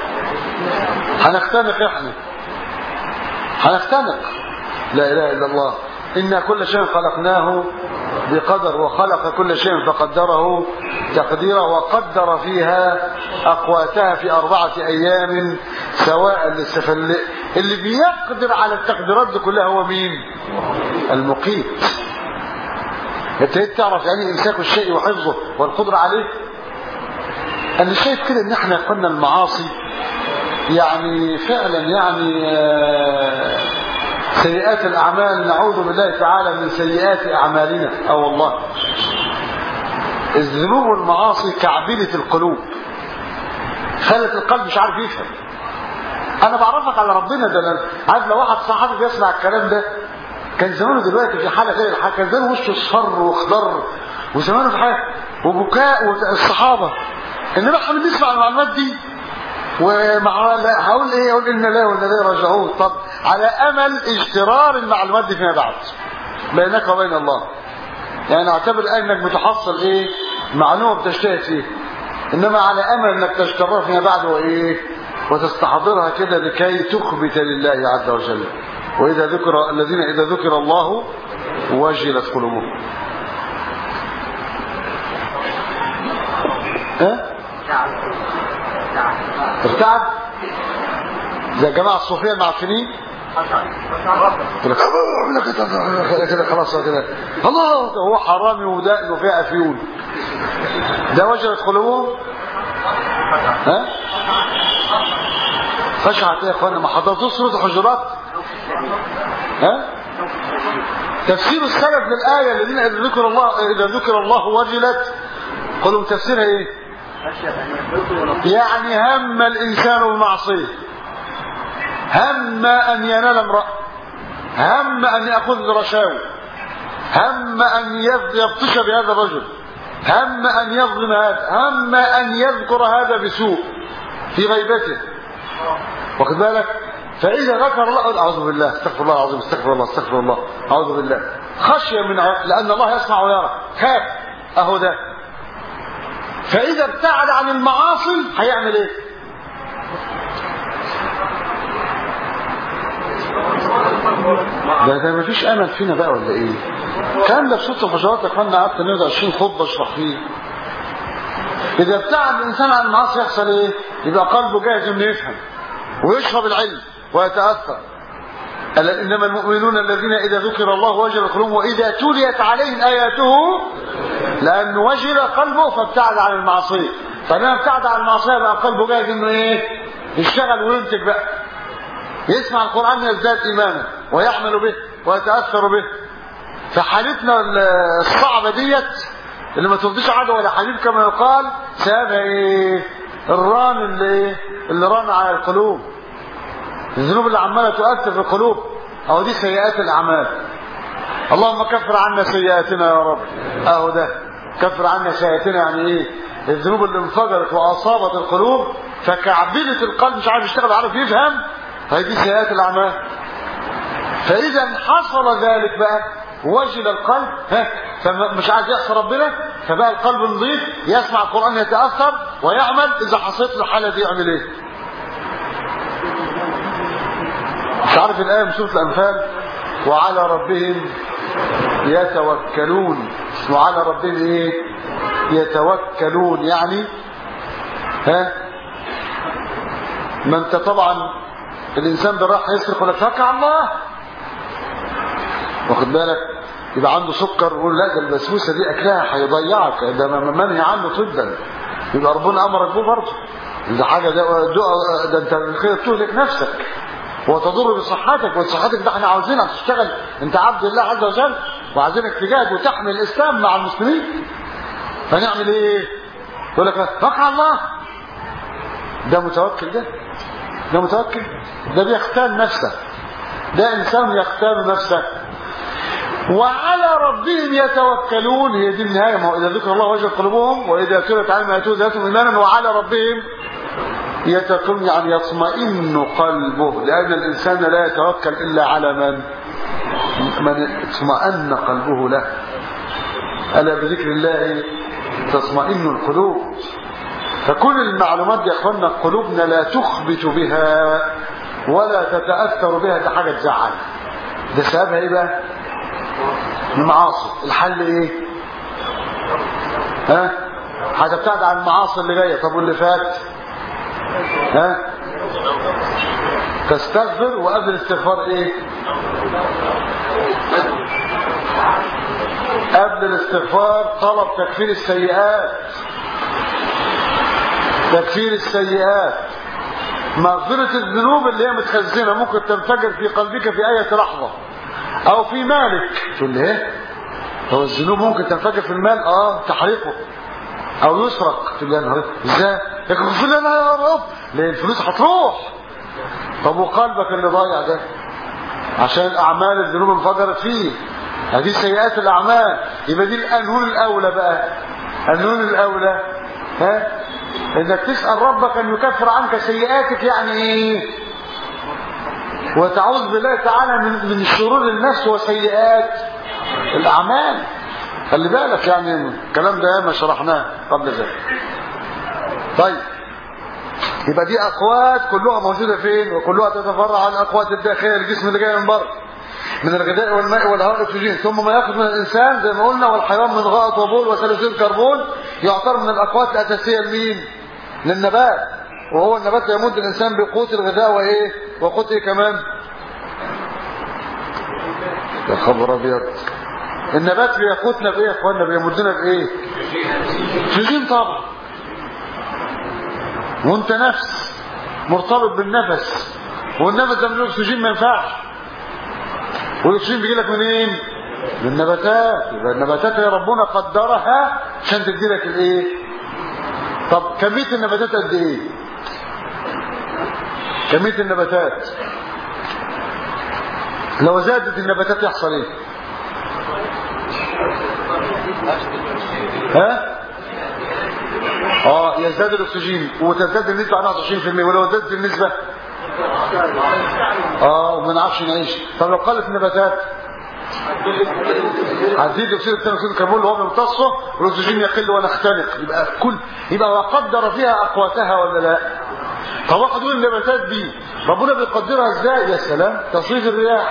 [SPEAKER 3] هنختنق احنا هنختنق لا اله الا الله إن كل شيء خلقناه بقدر وخلق كل شيء فقدره تقديرا وقدر فيها أقواتها في أربعة أيام سواء للسفل اللي بيقدر على التقديرات دي كلها هو مين المقيت ابتديت تعرف يعني إمساك الشيء وحفظه والقدرة عليه أنا شايف كده إن احنا قلنا المعاصي يعني فعلا يعني آه سيئات الأعمال نعوذ بالله تعالى من سيئات أعمالنا أو والله الذنوب والمعاصي كعبلة القلوب خلت القلب مش عارف يفهم أنا بعرفك على ربنا ده أنا عارف لو واحد صاحبي بيسمع الكلام ده كان زمانه دلوقتي في حالة غير الحالة كان زمانه وشه اصفر واخضر وزمانه في حالة وبكاء والصحابة إنما احنا بنسمع المعلومات دي ومع هقول ايه اقول ان لا وان لا راجعون طب على امل اجترار المعلومات دي فيما بعد بينك وبين الله يعني اعتبر الان انك بتحصل ايه معلومه بتجتهد فيه انما على امل انك تجترها فيما بعد وايه وتستحضرها كده لكي تخبت لله عز وجل واذا ذكر الذين اذا ذكر الله وجلت قلوبهم ها ارتعب زي الجماعه الصوفيه المعفنين كده خلاص كده الله هو حرامي ودقن وفيها افيون ده وجلت قلوبهم ها خشعت يا اخوانا ما حضرتوش سوره الحجرات ها تفسير السلف للايه الذين اذا ذكر الله اذا ذكر الله وجلت قلوا تفسيرها ايه يعني هم الإنسان بالمعصية هم أن ينال امرأة هم أن يأخذ رشاوي هم أن يبطش بهذا الرجل هم أن يظلم هذا هم أن يذكر هذا بسوء في غيبته واخد بالك فإذا ذكر الله أعوذ بالله استغفر الله العظيم استغفر الله استغفر الله أعوذ بالله خشية من لأن الله يسمع ويرى خاف أهو ده فإذا ابتعد عن المعاصي هيعمل ايه ده ده مفيش امل فينا بقى ولا ايه كان ده في ست الحجرات يا اخوانا قعدت 120 خطبه اشرح فيه اذا ابتعد الانسان عن المعاصي يحصل ايه يبقى قلبه جاهز انه يفهم ويشرب العلم ويتاثر انما المؤمنون الذين اذا ذكر الله وجل قلوبهم واذا تليت عليهم اياته لانه وجل قلبه فابتعد عن المعصيه فلما ابتعد عن المعصيه بقى قلبه جاهز انه ايه يشتغل وينتج بقى يسمع القران يزداد ايمانا ويعمل به ويتاثر به فحالتنا الصعبه ديت اللي ما تفضيش عدو ولا حبيب كما يقال سببها ايه الران اللي اللي ران على القلوب الذنوب اللي عماله تؤثر في القلوب اهو دي سيئات الاعمال اللهم كفر عنا سيئاتنا يا رب اهو ده كفر عنا سيئاتنا يعني ايه الذنوب اللي انفجرت واصابت القلوب فكعبله القلب مش عارف يشتغل عارف يفهم هي دي سيئات الاعمال فاذا حصل ذلك بقى وجل القلب ها فمش عايز يعصي ربنا فبقى القلب نظيف يسمع القران يتاثر ويعمل اذا حصلت له الحاله دي يعمل ايه مش عارف الآية من سورة الأنفال وعلى ربهم يتوكلون وعلى ربهم ايه يتوكلون يعني ها ما انت طبعا الانسان بالراحه يسرق ولا توكل على الله واخد بالك يبقى عنده سكر يقول لا ده البسبوسه دي اكلها هيضيعك ده منهي عنه طبا يبقى ربنا امرك به برضه ده حاجه ده, ده, ده انت كده تهلك نفسك وتضر بصحتك وصحتك ده احنا عاوزينها تشتغل انت عبد الله عز وجل وعايزينك تجاهد وتحمي الاسلام مع المسلمين فنعمل ايه يقول لك توكل على الله ده متوكل ده ده متوكل ده بيختال نفسه ده انسان يختال نفسه وعلى ربهم يتوكلون هي دي النهايه ما هو اذا ذكر الله وجل قلوبهم واذا تلت عليهم اياته ذاتهم ايمانا وعلى ربهم يتكلم يعني يطمئن قلبه لان الانسان لا يتوكل الا على من من اطمأن قلبه له الا بذكر الله تطمئن القلوب فكل المعلومات دي يا اخوانا قلوبنا لا تخبت بها ولا تتاثر بها ده حاجه تزعل ده سببها ايه بقى المعاصي الحل ايه ها هتبتعد عن المعاصي اللي جايه طب واللي فات ها تستغفر وقبل الاستغفار ايه قبل الاستغفار طلب تكفير السيئات تكفير السيئات مغفرة الذنوب اللي هي متخزنة ممكن تنفجر في قلبك في آية لحظة او في مالك تقول لي ايه هو الذنوب ممكن تنفجر في المال اه تحريقه او يسرق تقول لي انا ازاي يغفر لنا يا رب ليه الفلوس هتروح طب وقلبك اللي ضايع ده عشان اعمال الذنوب انفجرت فيه هذه سيئات الاعمال يبقى دي القانون الاولى بقى القانون الاولى ها انك تسال ربك ان يكفر عنك سيئاتك يعني ايه وتعوذ بالله تعالى من من شرور النفس وسيئات الاعمال خلي بالك يعني الكلام ده ما شرحناه قبل ذلك طيب يبقى دي اقوات كلها موجوده فين وكلها تتفرع عن الاقوات الداخليه الجسم اللي جاي من بره من الغذاء والماء والهواء والاكسجين ثم ما ياخذ من الانسان زي ما قلنا والحيوان من غائط وبول وثلاثين كربون يعتبر من الاقوات الاساسيه لمين للنبات وهو النبات يمد الانسان بقوت الغذاء وايه وقوت ايه كمان يا خبر ابيض النبات بيقوتنا بايه يا اخوانا بيمدنا بايه اكسجين طبعا وانت نفس مرتبط بالنفس والنفس ده من الاكسجين ما ينفعش والاكسجين بيجي لك منين من النباتات يبقى النباتات يا ربنا قدرها عشان تدي لك الايه طب كميه النباتات قد ايه كميه النباتات لو زادت النباتات يحصل ايه ها اه يزداد الاكسجين وتزداد النسبه عنها 20% ولو زادت النسبه اه وما نعرفش نعيش طب لو قلت النباتات هتزيد اكسيد الثاني اكسيد الكربون اللي هو بيمتصه والاكسجين يقل ونختنق يبقى كل يبقى وقدر فيها اقواتها ولا لا طب واحد يقول النباتات دي ربنا بيقدرها ازاي يا سلام تصريف الرياح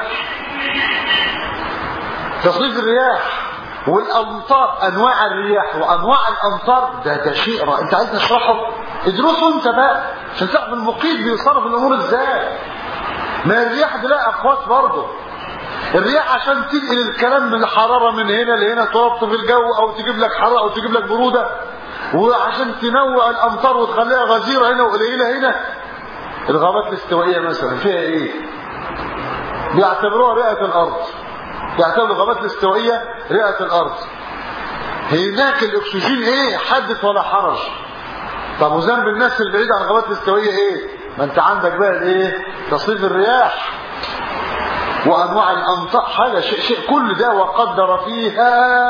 [SPEAKER 3] تصريف الرياح والامطار انواع الرياح وانواع الامطار ده ده شيء رأي. انت عايز نشرحه ادرسه انت بقى عشان تعرف المقيت بيصرف الامور ازاي ما الرياح دي لها اقوات برضه الرياح عشان تنقل الكلام من الحراره من هنا لهنا تلطف الجو او تجيب لك حراره او تجيب لك بروده وعشان تنوع الامطار وتخليها غزيره هنا وقليله هنا الغابات الاستوائيه مثلا فيها ايه بيعتبروها رئه الارض بيعتبروا الغابات الاستوائيه رئه الارض هناك الاكسجين ايه حدث ولا حرج طب وذنب الناس البعيد عن الغابات الاستوائيه ايه ما انت عندك بقى الايه تصريف الرياح وانواع الامطار حاجه شيء, شيء كل ده وقدر فيها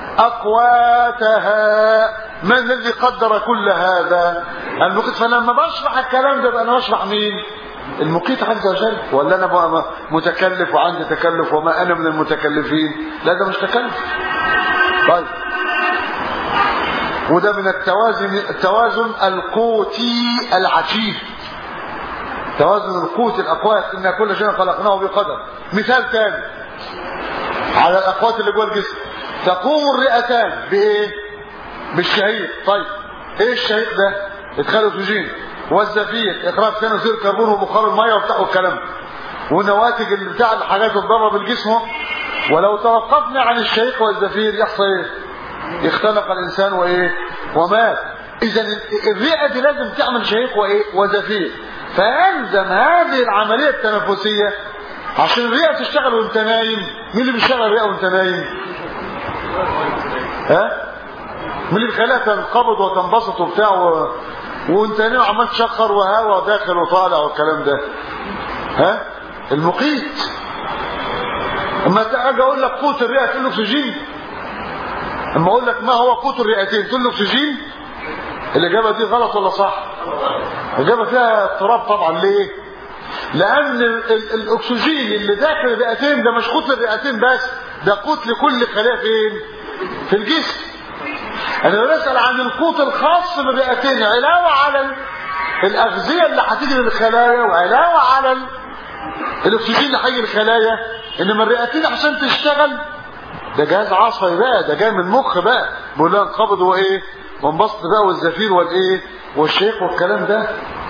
[SPEAKER 3] اقواتها من الذي قدر كل هذا المقيت فلما بشرح الكلام ده بقى انا بشرح مين المقيت عز وجل ولا انا بقى متكلف وعندي تكلف وما انا من المتكلفين لا ده مش تكلف طيب وده من التوازن التوازن القوتي العجيب توازن القوت الاقوات ان كل شيء خلقناه بقدر مثال ثاني على الاقوات اللي جوه الجسم تقوم الرئتان بايه بالشهيق طيب ايه الشهيق ده ادخال اكسجين والزفير اخراج ثاني اكسيد الكربون وبخار الميه وبتاع والكلام ده. ونواتج اللي بتاع الحاجات الضاره بالجسم ولو توقفنا عن الشهيق والزفير يحصل ايه يختنق الانسان وايه ومات اذا الرئه دي لازم تعمل شهيق وايه وزفير فيلزم هذه العمليه التنفسيه عشان الرئه تشتغل وانت نايم مين اللي بيشتغل الرئه وانت نايم ها مين اللي بيخليها تنقبض وتنبسط وبتاع و... وانت نايم عمال تشخر وهوا داخل وطالع والكلام ده ها المقيت اما اجي اقول لك قوت الرئه تقول له اكسجين اما اقول لك ما هو قوت الرئتين تقول له اكسجين الاجابه دي غلط ولا صح الاجابه فيها اضطراب طبعا ليه لان ال ال الاكسجين اللي داخل الرئتين ده مش قوت للرئتين بس ده قوت لكل خليه فين في الجسم انا بسال عن القوت الخاص بالرئتين علاوه على الاغذيه اللي هتيجي للخلايا وعلاوه على الاكسجين اللي هيجي للخلايا انما الرئتين عشان تشتغل ده جهاز عصبي بقى ده جاي من المخ بقى بيقول لها انقبض وايه وانبسط بقى والزفير والايه والشيق والكلام ده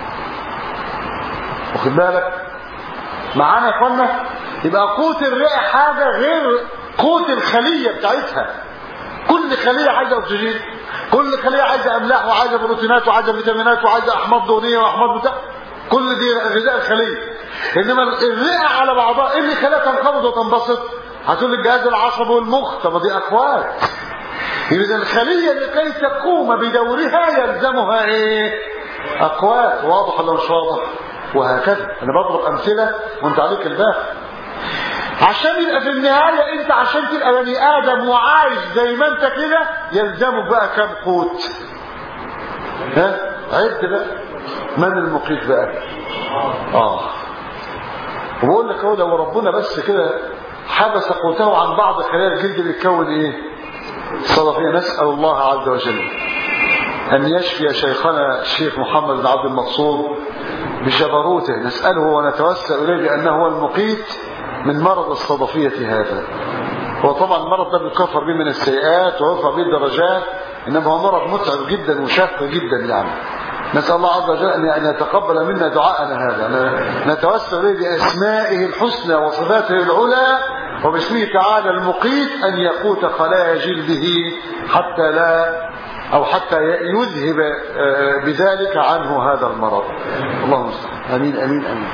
[SPEAKER 3] واخد بالك معانا يا اخوانا يبقى قوت الرئه حاجه غير قوت الخليه بتاعتها كل خليه عايزه اكسجين كل خليه عايزه املاح وعايزه بروتينات وعايزه فيتامينات وعايزه احماض دهنيه واحماض بتاع كل دي غذاء الخليه انما الرئه على بعضها ايه اللي خلاها تنقبض وتنبسط هتقول الجهاز العصبي والمخ طب دي اقوات اذا الخليه لكي تقوم بدورها يلزمها ايه اقوات واضح ولا مش واضح وهكذا انا بضرب امثله وانت عليك الباقي عشان يبقى في النهايه انت عشان تبقى بني ادم وعايش زي ما انت كده يلزمك بقى كم قوت ها عد بقى من المقيت بقى اه وبقول لك هو لو ربنا بس كده حبس قوته عن بعض خلايا الجلد اللي يتكون ايه صدفيه نسال الله عز وجل ان يشفي شيخنا الشيخ محمد بن عبد المقصود بجبروته نساله ونتوسل اليه بانه هو المقيت من مرض الصدفيه هذا هو طبعا المرض ده بيكفر به من السيئات ويرفع به الدرجات انما هو مرض متعب جدا وشاق جدا يعني نسأل الله عز وجل أن يتقبل منا دعاءنا هذا نتوسل إليه بأسمائه الحسنى وصفاته العلى وباسمه تعالى المقيت أن يقوت خلايا جلده حتى لا أو حتى يذهب بذلك عنه هذا المرض اللهم استعان أمين أمين أمين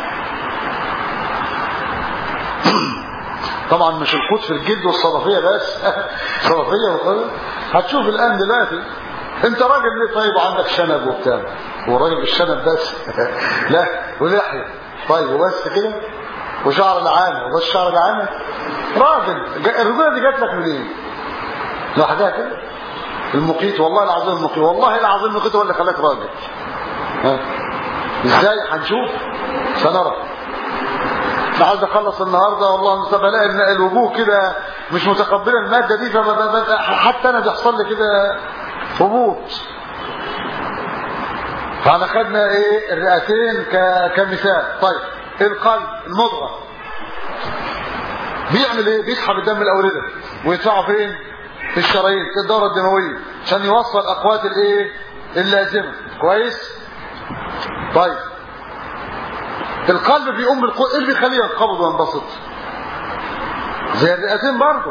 [SPEAKER 3] طبعا مش القوت في الجلد والصدفية بس صدفية وكذا هتشوف الآن دلوقتي انت راجل ليه طيب وعندك شنب وبتاع هو راجل بالشنب بس لا ولحيه طيب وبس كده وشعر العانه وبس شعر العانه راجل الرجوله دي جات لك منين لوحدها كده المقيت والله العظيم المقيت والله العظيم المقيت هو اللي خلاك راجل ها ازاي هنشوف سنرى انا عايز اخلص النهارده والله بلاقي الوجوه كده مش متقبله الماده دي فحتى انا بيحصل لي كده هبوط فاحنا خدنا ايه الرئتين كمثال طيب القلب المضغه بيعمل ايه بيسحب الدم من الاورده ويدفعه فين في الشرايين في الدوره الدمويه عشان يوصل اقوات الايه اللازمه كويس طيب القلب بيقوم بالقوه ايه اللي بيخليه ينقبض وينبسط زي الرئتين برضه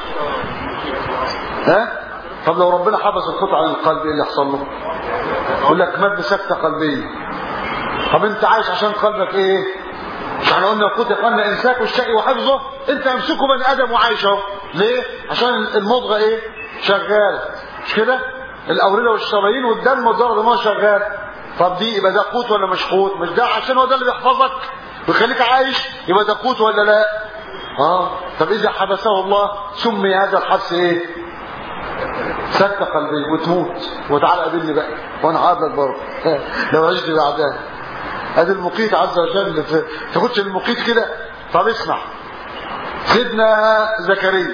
[SPEAKER 3] ها طب لو ربنا حبس الخطأ عن القلب ايه اللي يحصل له يقول لك مات بسكتة قلبية طب انت عايش عشان قلبك ايه مش احنا قلنا القوت يقلنا امساك والشقي وحفظه انت امسكه بني ادم وعايش اهو ليه عشان المضغه ايه شغال مش كده الاورده والشرايين والدم والضرب ما شغال طب دي يبقى ده قوت ولا مش قوت مش ده عشان هو ده اللي بيحفظك ويخليك عايش يبقى ده قوت ولا لا اه طب اذا حبسه الله سمي هذا الحبس ايه سكتة قلبي وتموت وتعالى قابلني بقى وانا عادلك برضه لو عشت بعدها ادي المقيت عز وجل تاخدش المقيت كده طب اسمع سيدنا زكريا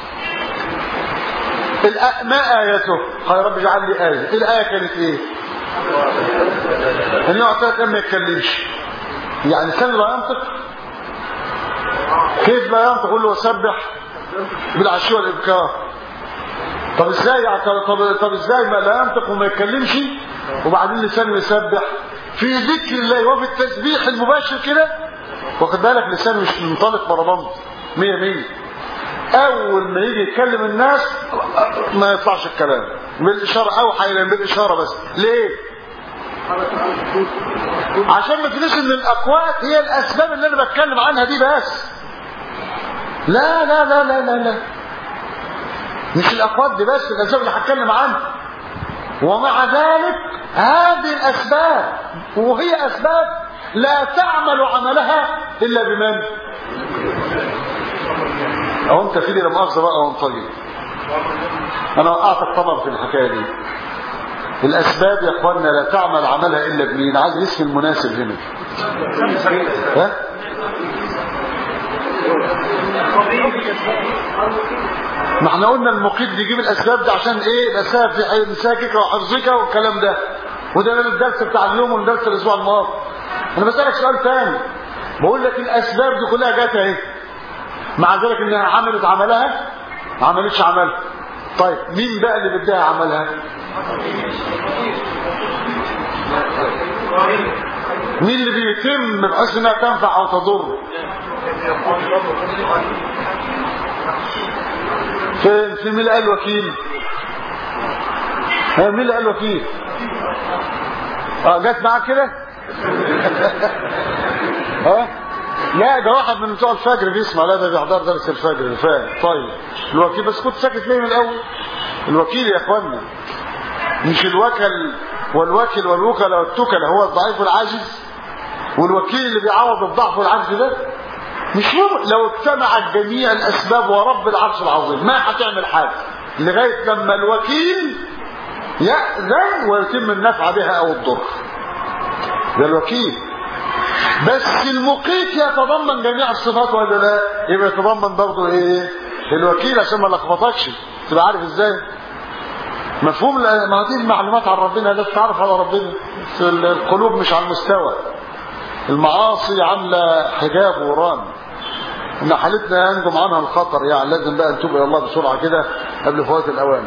[SPEAKER 3] ما آيته قال رب اجعل لي آية الآية كانت ايه ان يعطيك ما يتكلمش يعني كان لا ينطق كيف لا ينطق يقول له سبح بالعشي والإبكار طب طب ازاي يعني طب, طب, طب ازاي ما لا ينطق وما يتكلمش وبعدين لسانه يسبح في ذكر الله وفي التسبيح المباشر كده واخد بالك لسانه مش منطلق بربنط مية مية اول ما يجي يتكلم الناس ما يطلعش الكلام بالاشاره او حيلا بالاشاره بس ليه عشان ما تقولش ان الاقوات هي الاسباب اللي انا بتكلم عنها دي بس لا لا لا لا لا لا مش الاقوات دي بس الاسباب اللي هتكلم عنها ومع ذلك هذه الاسباب وهي اسباب لا تعمل عملها الا بمن او انت في لي لما اخذ بقى وانطلق انا وقعتك طبعا في الحكايه دي الاسباب يا اخواننا لا تعمل عملها الا بمين عايز الاسم المناسب هنا ها ما احنا قلنا المقيت بيجيب الاسباب ده عشان ايه الاسباب في مساكك وحفظك والكلام ده وده من الدرس بتاع اليوم والدرس الاسبوع الماضي انا بسالك سؤال ثاني بقول لك الاسباب دي كلها جت اهي مع ذلك انها عملت عملها ما عملتش عملها طيب مين بقى اللي بدها عملها مين اللي بيتم بحيث انها تنفع او تضر فين في مين اللي قال وكيل ها مين اللي قال وكيل اه جت معاك كده ها لا ده واحد من بتوع الفجر بيسمع لا ده بيحضر درس الفجر فاهم طيب الوكيل بس كنت ساكت ليه من الاول الوكيل يا اخوانا مش الوكل والوكل والوكل والتكل هو الضعيف والعاجز والوكيل اللي بيعوض الضعف والعجز ده مش ممكن لو اجتمعت جميع الاسباب ورب العرش العظيم ما هتعمل حاجه لغايه لما الوكيل يأذن ويتم النفع بها او الضر ده الوكيل بس المقيت يتضمن جميع الصفات ولا لا يبقى يتضمن برضه ايه الوكيل عشان ما لخبطكش تبقى عارف ازاي مفهوم ما دي المعلومات عن ربنا لا تعرف على ربنا القلوب مش على المستوى المعاصي عامله حجاب وران ان حالتنا ينجم عنها الخطر يعني لازم بقى نتوب الى الله بسرعه كده قبل فوات الاوان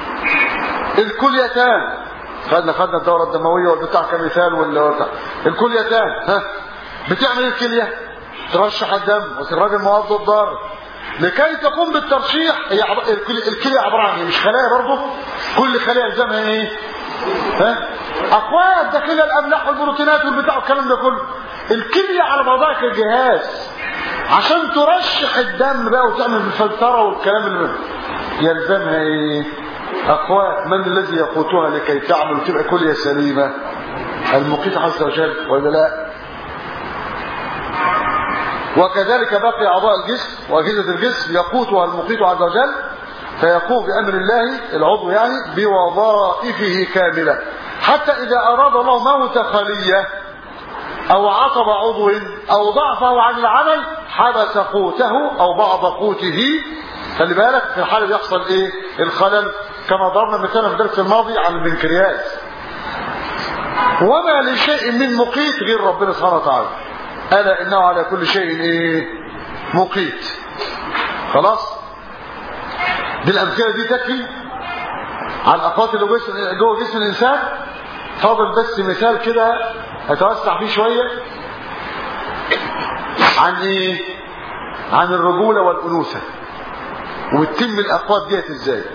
[SPEAKER 3] الكليتان خدنا خدنا الدوره الدمويه والبتاع كمثال ولا الكليتان ها بتعمل ايه الكليه ترشح الدم وتخرج المواد الضاره لكي تقوم بالترشيح هي عب... الكليه عباره عن ايه مش خلايا برضه كل خليه يلزمها ايه ها اقوات داخلها الاملاح والبروتينات والبتاع والكلام ده كله الكليه على بعضها كجهاز عشان ترشح الدم بقى وتعمل الفلتره والكلام اللي منه يلزمها ايه اقوات من الذي يقوتها لكي تعمل وتبقى كليه سليمه المقيت عز وجل ولا لا وكذلك باقي اعضاء الجسم واجهزه الجسم يقوتها المقيت عز وجل فيقوم بامر الله العضو يعني بوظائفه كامله حتى اذا اراد الله موت خليه او عصب عضو او ضعفه عن العمل حبس قوته او بعض قوته خلي بالك في الحاله بيحصل ايه الخلل كما ضربنا مثلا في الدرس الماضي عن البنكرياس وما لشيء من مقيت غير ربنا سبحانه وتعالى الا انه على كل شيء ايه مقيت خلاص دي الامثله دي تكفي على الاقوات اللي جوه جوه جسم الانسان فاضل بس مثال كده اتوسع فيه شويه عن ايه عن الرجوله والانوثه وبتتم الاقوات ديت ازاي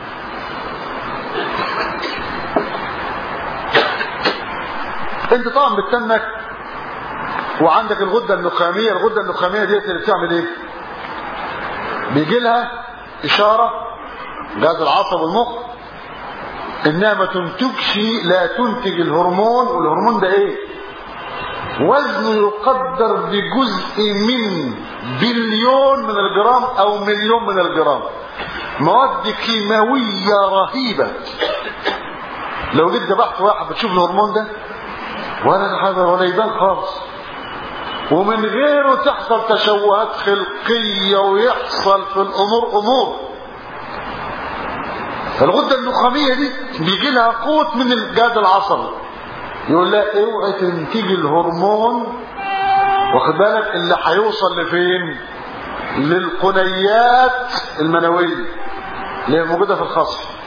[SPEAKER 3] انت طبعا بتتمك وعندك الغده النخاميه الغده النخاميه ديت اللي بتعمل ايه بيجي لها اشاره جهاز العصب والمخ انها ما تنتجش لا تنتج الهرمون والهرمون ده ايه وزنه يقدر بجزء من بليون من الجرام او مليون من الجرام مواد كيماويه رهيبه لو جيت ذبحت واحد بتشوف الهرمون ده ولا حاجه ولا يبان خالص ومن غيره تحصل تشوهات خلقيه ويحصل في الامور امور الغده النخاميه دي بيجي لها قوت من الجهاز العصبي يقول لها اوعي تنتج الهرمون واخد بالك اللي هيوصل لفين للقنيات المنويه اللي هي موجوده في الخصر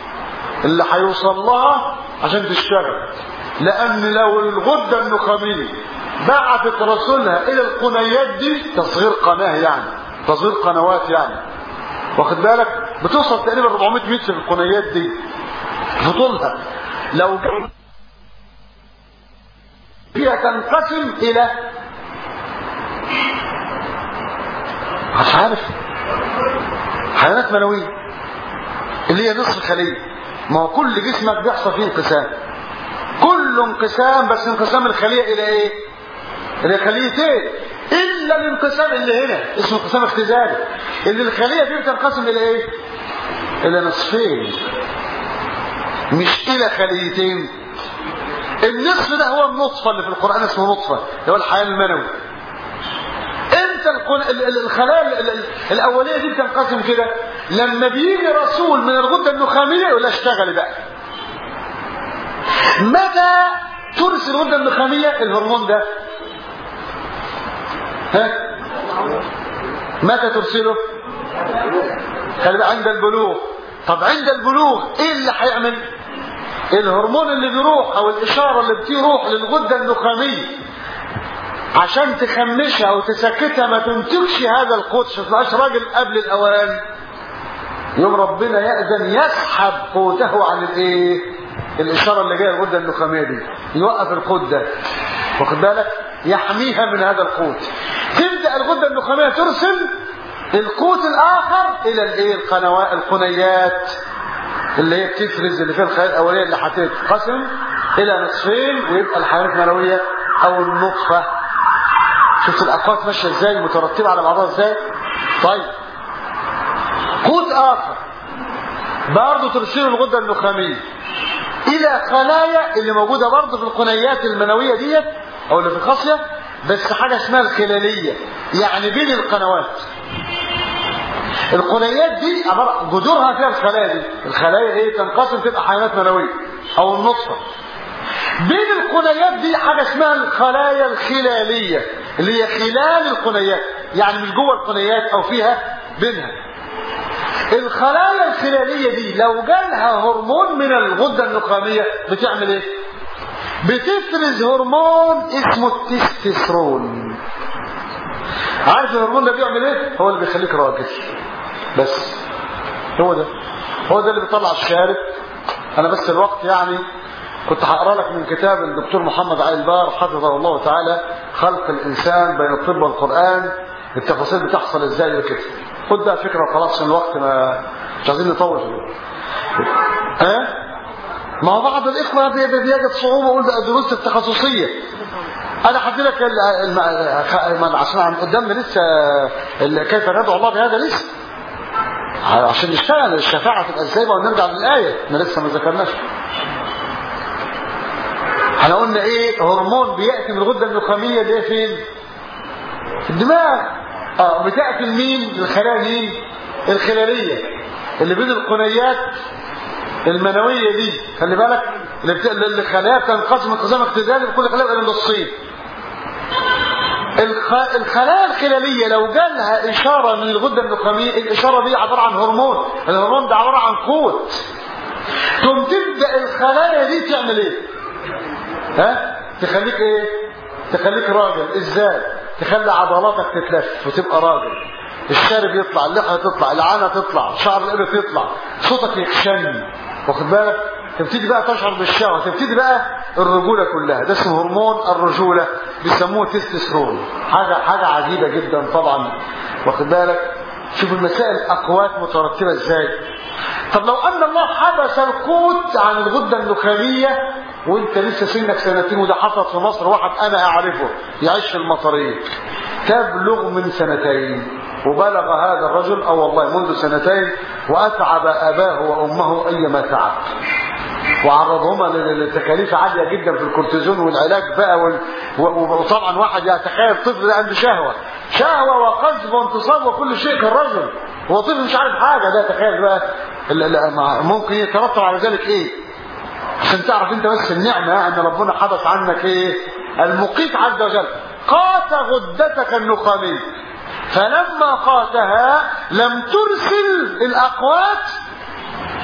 [SPEAKER 3] اللي هيوصل لها عشان تشتغل لان لو الغده النخاميه بعتت رسولها الى القنيات دي تصغير قناه يعني تصغير قنوات يعني واخد بالك بتوصل تقريبا 400 متر في القنيات دي في طولها لو هي تنقسم الى مش عارف حيوانات منويه اللي هي نصف خليه ما هو كل جسمك بيحصل فيه انقسام كل انقسام بس انقسام الخليه الى ايه الى خليتين الا الانقسام اللي هنا اسمه انقسام اختزالي اللي الخليه فيه بتنقسم الى ايه الى نصفين مش الى خليتين النصف ده هو النطفه اللي في القران اسمه نطفه اللي هو الحياه المنوي انت الخلايا الاوليه دي بتنقسم كده لما بيجي رسول من الغده النخاميه يقول لها اشتغلي بقى متى ترسل الغده النخاميه الهرمون ده ها متى ترسله خلي بقى عند البلوغ طب عند البلوغ ايه اللي هيعمل الهرمون اللي بيروح او الاشاره اللي بتروح للغده النخاميه عشان تخمشها او تسكتها ما تنتجش هذا القوت ما تبقاش راجل قبل الاوان يوم ربنا يأذن يسحب قوته عن الايه الاشاره اللي جايه الغده النخاميه دي يوقف القوت ده واخد بالك يحميها من هذا القوت تبدا الغده النخاميه ترسل القوت الاخر الى الايه القنوات القنيات اللي هي بتفرز اللي فيها الخلايا الاوليه اللي هتتقسم الى نصفين ويبقى الحيوانات المنويه او النطفه شفت الاقوات ماشيه ازاي مترتبه على بعضها ازاي طيب قوت اخر برضه ترسله الغده النخاميه الى خلايا اللي موجوده برضه في القنيات المنويه ديت او اللي في الخصيه بس حاجه اسمها الخلاليه يعني بين القنوات القنيات دي عباره جذورها فيها الخلايا دي الخلايا ايه تنقسم تبقى حيوانات منويه او النطفه بين القنيات دي حاجه اسمها الخلايا الخلاليه اللي هي خلال القنيات يعني مش جوه القنيات او فيها بينها الخلايا الخلاليه دي لو جالها هرمون من الغده النخاميه بتعمل ايه بتفرز هرمون اسمه التستوستيرون عارف الهرمون ده بيعمل ايه هو اللي بيخليك راجل بس هو ده هو ده اللي بيطلع الشارب انا بس الوقت يعني كنت هقرا لك من كتاب الدكتور محمد علي البار حفظه الله تعالى خلق الانسان بين الطب والقران التفاصيل بتحصل ازاي وكده خد بقى فكره وخلاص عشان الوقت ما مش عايزين نطول فيه ها أه؟ ما هو بعض الاخوه بيجد صعوبه يقول بقى دروس التخصصيه انا هدي لك الم... عشان قدامنا لسه كيف ندعو الله بهذا لسه عشان نشتغل الشفاعه تبقى ازاي بقى ونرجع للايه احنا لسه ما ذكرناش احنا قلنا ايه هرمون بياتي من الغده النخاميه اللي هي فين في الدماغ اه بتاتي لمين الخلايا مين الخلاليه اللي بين القنيات المنويه دي خلي بالك اللي, بت... اللي الخلايا بتنقسم انقسام اختزالي كل خلايا الى نصين الخ... الخلايا الخلاليه لو جالها اشاره من الغده النخاميه الاشاره دي عباره عن هرمون الهرمون ده عباره عن قوت ثم تبدا الخلايا دي تعمل ايه ها تخليك ايه تخليك راجل ازاي تخلي عضلاتك تتلف وتبقى راجل الشارب يطلع اللحيه تطلع العانه تطلع شعر الابط يطلع صوتك يخشن واخد بالك تبتدي بقى تشعر بالشهوه تبتدي بقى الرجوله كلها ده اسمه هرمون الرجوله بيسموه تستوستيرون حاجه حاجه عجيبه جدا طبعا واخد بالك شوف المسائل اقوات مترتبه ازاي طب لو ان الله حبس القوت عن الغده النخاميه وانت لسه سنك سنتين وده حصل في مصر واحد انا اعرفه يعيش في المطريه تبلغ من سنتين وبلغ هذا الرجل او والله منذ سنتين واتعب اباه وامه ايما تعب وعرضهما لتكاليف عاليه جدا في الكورتيزون والعلاج بقى وال... وطبعا واحد يتخيل طفل ده عنده شهوه شهوه وقذف وانتصاب وكل شيء كالرجل هو طفل مش عارف حاجه ده تخيل بقى ممكن يترتب على ذلك ايه عشان تعرف انت بس النعمه ان ربنا حدث عنك ايه المقيت عز وجل قات غدتك النخاميه فلما قاتها لم ترسل الاقوات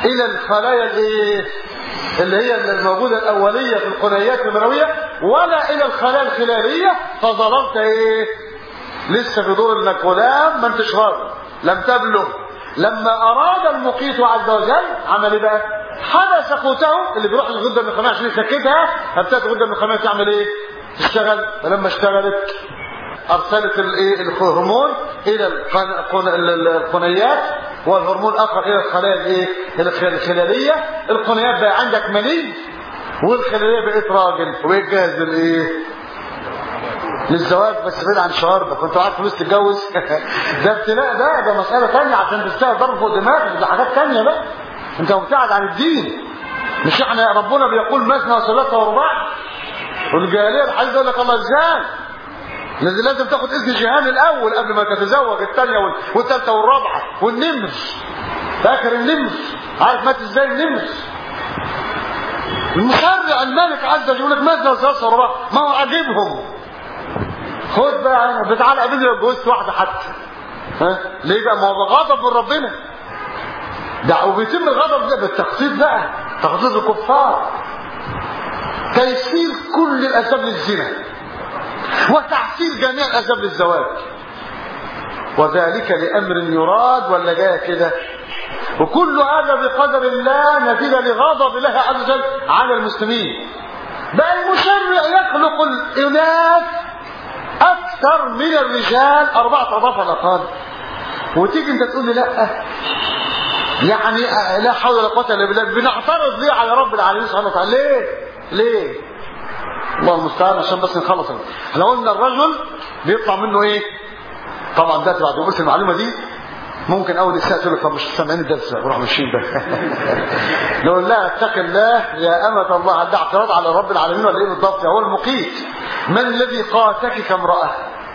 [SPEAKER 3] الى الخلايا الايه اللي هي الموجوده الاوليه في القنيات المنويه ولا الى الخلايا الخلاليه فظللت ايه لسه في دور انك غلام ما انتش راجل لم تبلغ لما اراد المقيت عز وجل عمل ايه بقى حبس قوته اللي بيروح الغده النخاميه عشان يسكتها ابتدت الغده النخاميه تعمل ايه تشتغل ولما اشتغلت ارسلت الايه الهرمون الى القنيات والهرمون اخر الى الخلايا الايه الخلاليه القنيات بقى عندك مني والخلاليه بقيت راجل وبقيت جاهز للايه للزواج بس بعيد عن الشهر ده كنت عارف فلوس تتجوز ده ابتلاء ده ده مساله ثانيه عشان تشتغل ضرب فوق دماغك ده حاجات ثانيه بقى انت مبتعد عن الدين مش احنا ربنا بيقول مثنى وثلاثه ورباع والجاهليه الحديث يقول لك الله ازاي لازم لازم تاخد اذن جهان الاول قبل ما تتزوج الثانيه والثالثه والرابعه والنمر فاكر النمر عارف مات ازاي النمر المشرع الملك عز وجل يقول لك مثنى وثلاثه ورباع ما هو عاجبهم خد بقى بتعالى قابلني لو اتجوزت واحده حتى ها ليه بقى ما هو غضب من ربنا ده وبيتم الغضب ده بالتخطيط بقى تخطيط الكفار تيسير كل الاسباب للزنا وتعسير جميع الاسباب للزواج وذلك لامر يراد ولا جاء كده وكل هذا بقدر الله نتيجه لغضب الله عز وجل على المسلمين بقى المشرع يخلق الاناث اكثر من الرجال اربعه اضعاف على الاقل وتيجي انت تقول لي لا يعني لا حول ولا قوه الا بالله بنعترض ليه على رب العالمين سبحانه وتعالى ليه ليه الله المستعان عشان بس نخلص احنا قلنا الرجل بيطلع منه ايه طبعا ده بعد ما قلت المعلومه دي ممكن اول الساعه تقول لك طب مش سامعين الدرس وروح ماشيين ده نقول لها اتق الله يا امه الله ده اعتراض على رب العالمين ولا ايه بالضبط هو المقيت من الذي قاتك كامراه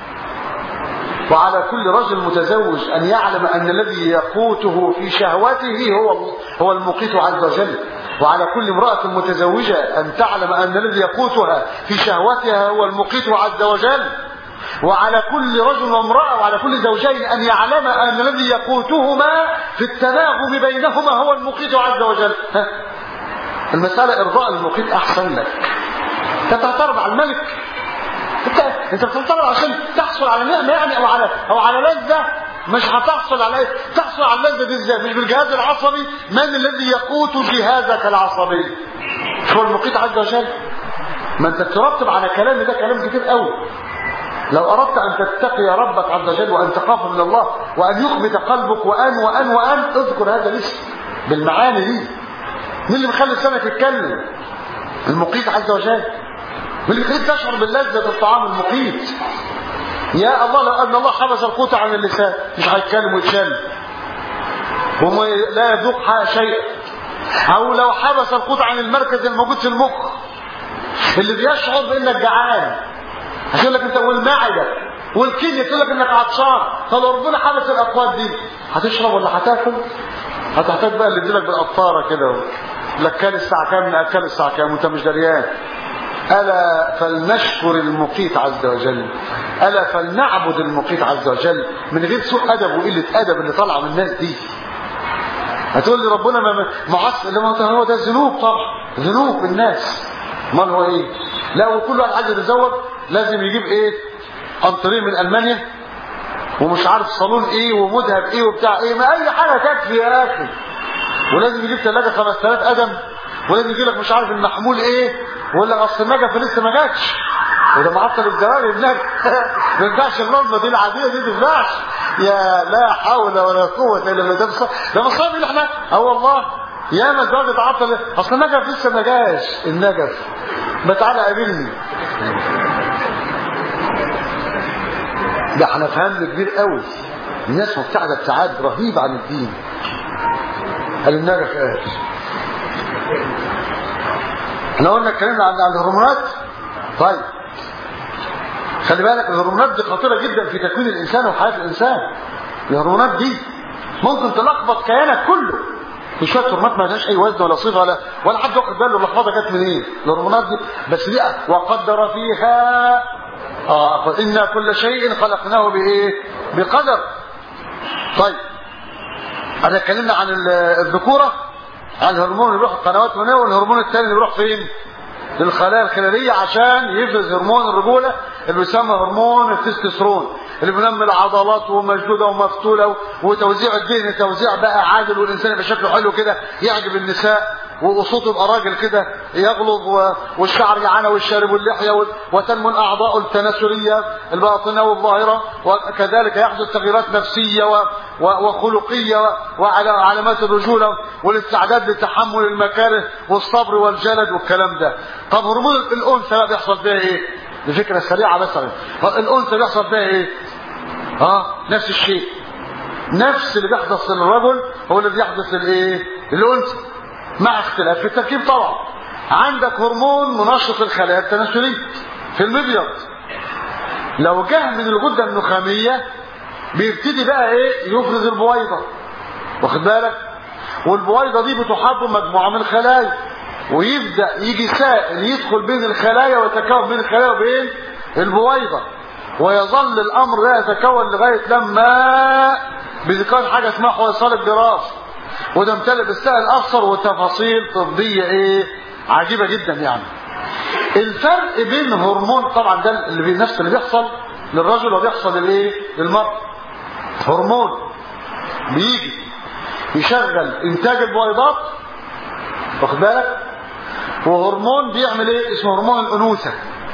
[SPEAKER 3] وعلى كل رجل متزوج أن يعلم أن الذي يقوته في شهوته هو هو المقيت عز وجل وعلى كل امرأة متزوجة أن تعلم أن الذي يقوتها في شهوتها هو المقيت عز وجل وعلى كل رجل وامرأة وعلى كل زوجين أن يعلم أن الذي يقوتهما في التناغم بينهما هو المقيت عز وجل ها؟ المسألة إرضاء المقيت أحسن لك أنت تعترض على الملك انت انت بتنتظر عشان تحصل على نعمه يعني او على او على لذه مش هتحصل على ايه تحصل على اللذه دي ازاي مش بالجهاز العصبي من الذي يقوت جهازك العصبي هو المقيت عز وجل ما انت ترتب على كلامي ده كلام كتير قوي لو اردت ان تتقي ربك عز وجل وان تخاف من الله وان يخبت قلبك وان وان وان اذكر هذا الاسم بالمعاني دي مين اللي مخلي السمك يتكلم المقيت عز وجل واللي يخليك تشعر باللذة الطعام المقيت يا الله لو أن الله حبس القوت عن اللسان مش هيتكلم ويتشل وما لا يذوق شيء أو لو حبس القوت عن المركز الموجود في المخ اللي بيشعر بأنك جعان هتقول لك أنت والمعدة والكلية تقول لك أنك عطشان فلو ربنا حبس الأقوات دي هتشرب ولا هتاكل؟ هتحتاج بقى اللي يديلك بالقطارة كده لك كان الساعة كام أكل الساعة كام وأنت مش دريان ألا فلنشكر المقيت عز وجل ألا فلنعبد المقيت عز وجل من غير سوء أدب وقلة أدب اللي طالعه من الناس دي هتقول لي ربنا ما معصر لما هو ده ذنوب طبعا ذنوب الناس امال هو ايه لا وكل واحد عايز يتزوج لازم يجيب ايه قنطرين من المانيا ومش عارف صالون ايه ومذهب ايه وبتاع ايه ما اي حاجه تكفي يا اخي ولازم يجيب ثلاجه 5000 قدم ولازم يجي لك مش عارف المحمول ايه ويقول لك اصل النجف لسه ما جاتش وده معطل الزواج النجف ما ينفعش اللمه دي العاديه دي ما تنفعش يا لا حول ولا قوه الا بالله ده ده مصاب اللي احنا اه والله يا ما الزواج اتعطل اصل النجف لسه ما جاش النجف ما تعالى قابلني ده احنا فهمنا كبير قوي الناس مبتعده ابتعاد رهيب عن الدين قال النجف قال احنا قلنا اتكلمنا عن عن الهرمونات طيب خلي بالك الهرمونات دي خطيره جدا في تكوين الانسان وحياه الانسان الهرمونات دي ممكن تلخبط كيانك كله في شويه هرمونات ما لهاش اي وزن ولا صيغه ولا ولا حد واخد باله اللخبطه جت منين إيه؟ الهرمونات دي بس دي وقدر فيها اه فإنا كل شيء خلقناه بايه بقدر طيب انا اتكلمنا عن الذكوره الهرمون اللي بيروح القنوات هنا والهرمون الثاني اللي بيروح فين للخلايا الخلاليه عشان يفرز هرمون الرجوله اللي بيسمى هرمون التستوستيرون اللي بينمي العضلات ومشدوده ومفتوله وتوزيع الدهن توزيع بقى عادل والانسان يبقى شكله حلو كده يعجب النساء وصوته يبقى راجل كده يغلظ و- والشعر يعانى والشارب واللحيه وال- وتنمو الاعضاء التناسليه الباطنه والظاهره وكذلك يحدث تغييرات نفسيه و- و- وخلقيه و- وعلى علامات الرجوله والاستعداد لتحمل المكاره والصبر والجلد والكلام ده طب هرمون الانثى بقى بيحصل فيها ايه دي فكره سريعه مثلا الانثى بيحصل فيها ايه اه نفس الشيء نفس اللي بيحدث للرجل هو اللي بيحدث للايه للانثى مع اختلاف في التركيب طبعا عندك هرمون منشط الخلايا التناسليه في المبيض لو جه من الغده النخاميه بيبتدي بقى ايه يفرز البويضه واخد بالك والبويضه دي بتحاط بمجموعه من الخلايا ويبدا يجي سائل يدخل بين الخلايا ويتكون بين الخلايا وبين البويضه ويظل الامر ده يتكون لغايه لما بيكون حاجه اسمها حويصل الجراف وده امتلئ بالسائل الاخضر وتفاصيل طبيه ايه عجيبه جدا يعني الفرق بين هرمون طبعا ده اللي بي- نفس اللي بيحصل للرجل وبيحصل للايه للمرأة هرمون بيجي يشغل انتاج البويضات واخد بالك وهرمون بيعمل ايه اسمه هرمون الانوثه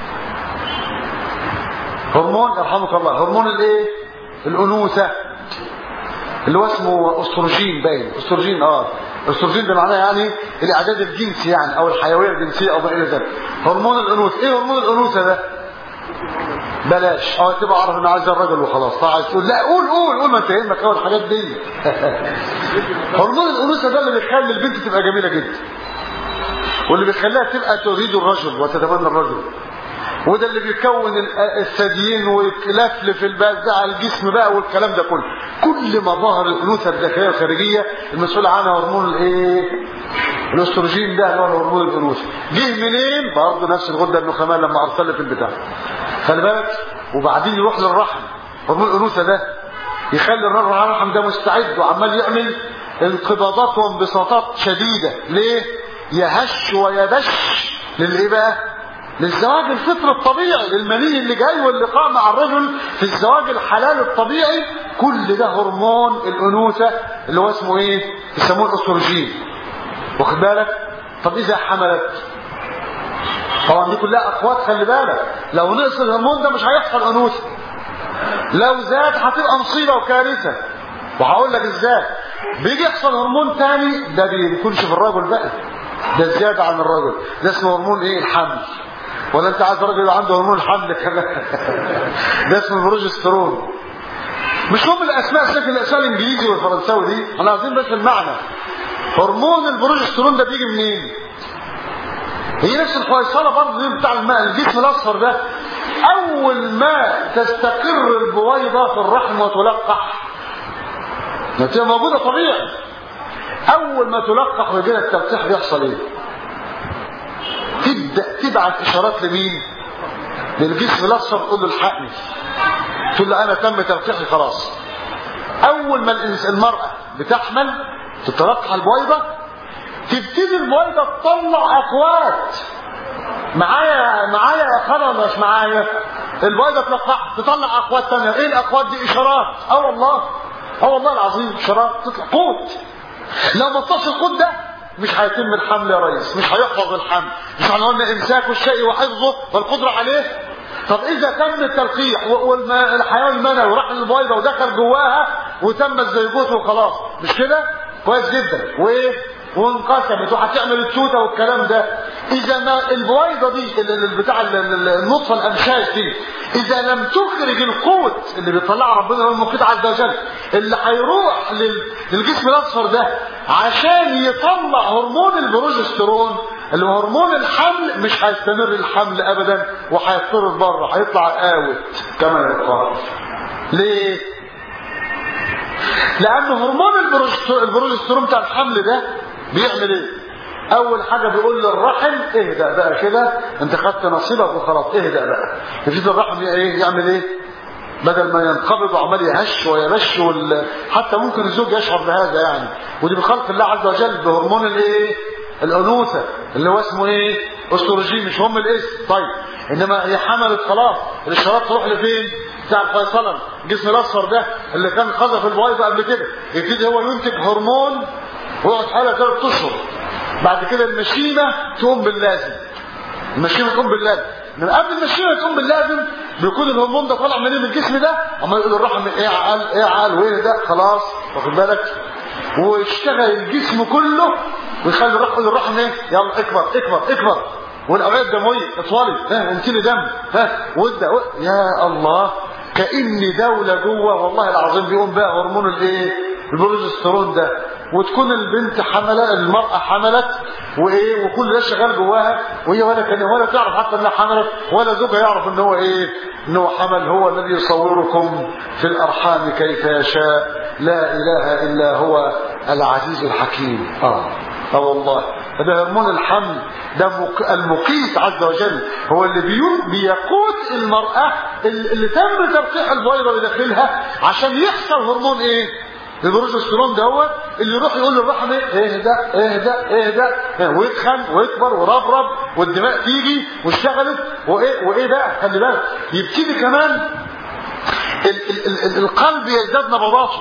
[SPEAKER 3] هرمون يرحمك الله هرمون الايه الانوثه اللي هو اسمه استروجين باين استروجين اه استروجين ده معناه يعني الاعداد الجنسي يعني او الحيويه الجنسيه او ما الى ذلك هرمون الانوثه ايه هرمون الانوثه ده بلاش اه تبقى عارف ان عايز الراجل وخلاص طبعا عايز تقول لا قول قول قول ما انت يهمك اول الحاجات دي هرمون الانوثه ده اللي بيخلي البنت تبقى جميله جدا واللي بيخليها تبقى تريد الرجل وتتمنى الرجل وده اللي بيكون ال- الثديين ويلفلف البازع الجسم بقى والكلام ده كله كل ما ظهر الانوثه الداخليه والخارجيه المسؤول عنها هرمون الايه الاستروجين ده اللي هو هرمون الانوثه جه منين برضه نفس الغده النخاميه لما ارسل في البتاع خلي بالك وبعدين يروح للرحم هرمون الانوثه ده يخلي الرحم ده مستعد وعمال يعمل انقباضات وانبساطات شديده ليه يهش ويدش للايه بقى للزواج الفطري الطبيعي للمني اللي جاي واللقاء مع الرجل في الزواج الحلال الطبيعي كل ده هرمون الانوثه اللي هو اسمه ايه يسموه الاستروجين واخد بالك طب اذا حملت طبعا دي كلها اقوات خلي بالك لو نقص الهرمون ده مش هيحصل انوثه لو زاد هتبقى مصيبه وكارثه وهقول لك ازاي بيجي يحصل هرمون تاني ده بيكونش في الرجل بقى ده زياده عن الرجل ده اسمه هرمون ايه الحمل ولا انت عايز راجل يبقى عنده هرمون الحمل كمان ده اسمه البروجسترون مش هم الاسماء ساكن الاسماء الانجليزي والفرنساوي دي احنا عايزين بس المعنى هرمون البروجسترون ده بيجي منين هي نفس الحويصله برضه دي بتاع الماء الجسم الاصفر ده اول ما تستقر البويضه في الرحم وتلقح بتبقى موجوده طبيعي اول ما تلقح ويجي لها التلقيح بيحصل ايه تبدا تبعت اشارات لمين للجسم الاصفر تقول له الحقني تقول له انا تم تلقيحي خلاص اول ما الإنس- المراه بتحمل تتلقح البويضه تبتدي البويضه تطلع اقوات معايا معايا يا خالد ولا مش معايا البيضه تلقح تطلع اقوات ثانيه ايه الاقوات دي اشارات اه والله اه والله العظيم اشارات تطلع قوت لو ما اتصل القوت ده مش هيتم الحمل يا ريس مش هيحفظ الحمل مش هنقول امساك الشيء وحفظه والقدره عليه طب اذا تم التلقيح والحيوان المنوي وراح للبيضه ودخل جواها وتم الزيجوت وخلاص مش كده كويس جدا وايه وانقسمت وهتعمل التوته والكلام ده اذا ما البويضه دي ال- ال- بتاع ال- ال- النطفه الامشاج دي اذا لم تخرج القوت اللي بيطلعه ربنا هو المقيت عز وجل اللي هيروح لل- للجسم الاصفر ده عشان يطلع هرمون البروجسترون اللي هو هرمون الحمل مش هيستمر الحمل ابدا وهيضطرد بره هيطلع قاوت كما يقال ليه لان هرمون البروجسترون البروجسترون بتاع الحمل ده بيعمل ايه اول حاجه بيقول للرحم اهدأ بقى كده انت خدت نصيبك وخلاص اهدأ بقى يبتدي الرحم ايه يعمل ايه بدل ما ينقبض وعمال يهش ويبش وال... حتى ممكن الزوج يشعر بهذا يعني ودي بخلق الله عز وجل بهرمون الايه الانوثه اللي هو اسمه ايه استروجين مش هم الاسم طيب انما هي حملت خلاص الاشارات تروح لفين بتاع الفيصلة الجسم الاصفر ده اللي كان قذف البويضه قبل كده يبتدي هو ينتج هرمون ويقعد حاله ثلاث اشهر بعد كده المشيمه تقوم باللازم المشيمه تقوم باللازم من قبل المشيمه تقوم باللازم بيكون الهرمون ده طالع منين من الجسم ده اما يقول الرحم ايه عقل ايه عقل وايه ده خلاص واخد بالك ويشتغل الجسم كله ويخلي الرحم الرحم ايه يلا اكبر اكبر اكبر والاوعيه الدمويه اطولي ها انت لي دم ها وده يا الله كأن دولة جوه والله العظيم بيقوم بقى هرمون الايه البروجسترون ده وتكون البنت حملة المرأة حملت وايه وكل ده شغال جواها وهي ولا كان ولا تعرف حتى انها حملت ولا زوجها يعرف ان هو ايه ان هو حمل هو الذي يصوركم في الارحام كيف يشاء لا اله الا هو العزيز الحكيم اه اه والله ده هرمون الحمل ده المقيت عز وجل هو اللي بيون بيقود المرأة اللي تم تلقيح البويضة بداخلها عشان يحصل هرمون ايه البروجسترون دوت اللي يروح يقول للرحم ايه اهدى اهدى اهدى ويتخن ويكبر وربرب والدماء تيجي واشتغلت وايه وايه بقى خلي بالك يبتدي كمان ال ال ال القلب يزداد نبضاته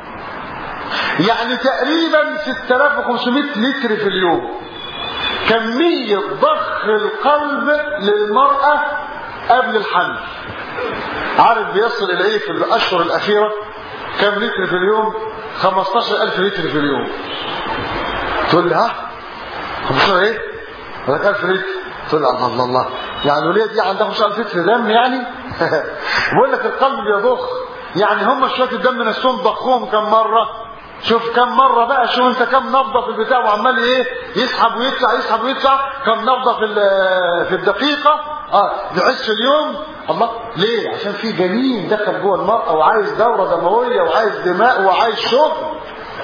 [SPEAKER 3] يعني تقريبا 6500 لتر في اليوم كمية ضخ القلب للمرأة قبل الحمل عارف بيصل الى ايه في الاشهر الاخيرة كم لتر في اليوم 15000 لتر في اليوم تقول لي ها 15 ايه لك 1000 لتر تقول لي الله الله الله يعني الوليه دي عندها 15000 لتر دم يعني بقول لك القلب بيضخ يعني هم شويه الدم نفسهم ضخوهم كم مره شوف كم مرة بقى شوف انت كم نبضة في البتاع وعمال ايه يسحب ويطلع يسحب ويطلع كم نبضة في في الدقيقة اه يعيش في اليوم الله ليه عشان في جنين دخل جوه المرأة وعايز دورة دموية وعايز دماء وعايز شغل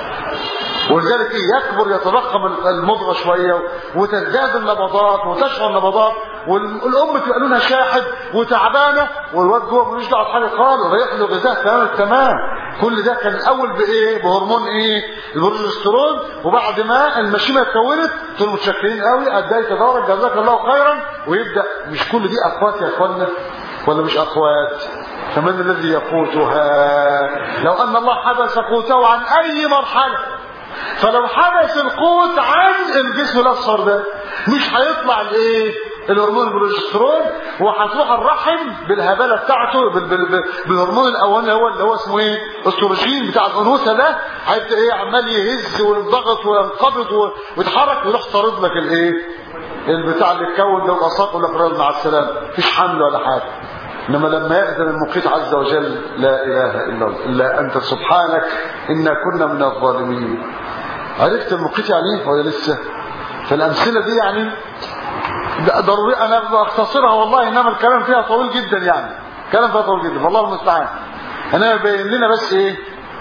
[SPEAKER 3] ولذلك ايه يكبر يتضخم المضغة شوية وتزداد النبضات وتشعر النبضات والام تبقى لونها شاحب وتعبانه والواد جوه ملوش دعوه بحاجه خالص رايح له غذاء تمام التمام كل ده كان الاول بايه بهرمون ايه البروجسترون وبعد ما المشيمه اتكونت تقول متشكرين قوي اديت دورك جزاك الله خيرا ويبدا مش كل دي اقوات يا اخوانا ولا مش اقوات فمن الذي يقوتها لو ان الله حبس قوته عن اي مرحله فلو حبس القوت عن الجسم الاصفر ده مش هيطلع الايه الهرمون البروجسترون وهتروح الرحم بالهباله بتاعته بال بال بالهرمون الاولاني هو اللي هو اسمه ايه الاستروجين بتاع الانوثه ده هيبدا ايه عمال يهز وينضغط وينقبض ويتحرك ويروح طارد لك الايه البتاع اللي اتكون ده وقصاق ولا فرد مع السلامه مفيش حمل ولا حاجه انما لما يأذن المقيت عز وجل لا اله الا الله الا انت سبحانك انا كنا من الظالمين عرفت المقيت يعني ايه ولا لسه فالامثله دي يعني ضروري انا بختصرها والله انما الكلام فيها طويل جدا يعني كلام فيها طويل جدا والله المستعان انا بين لنا بس ايه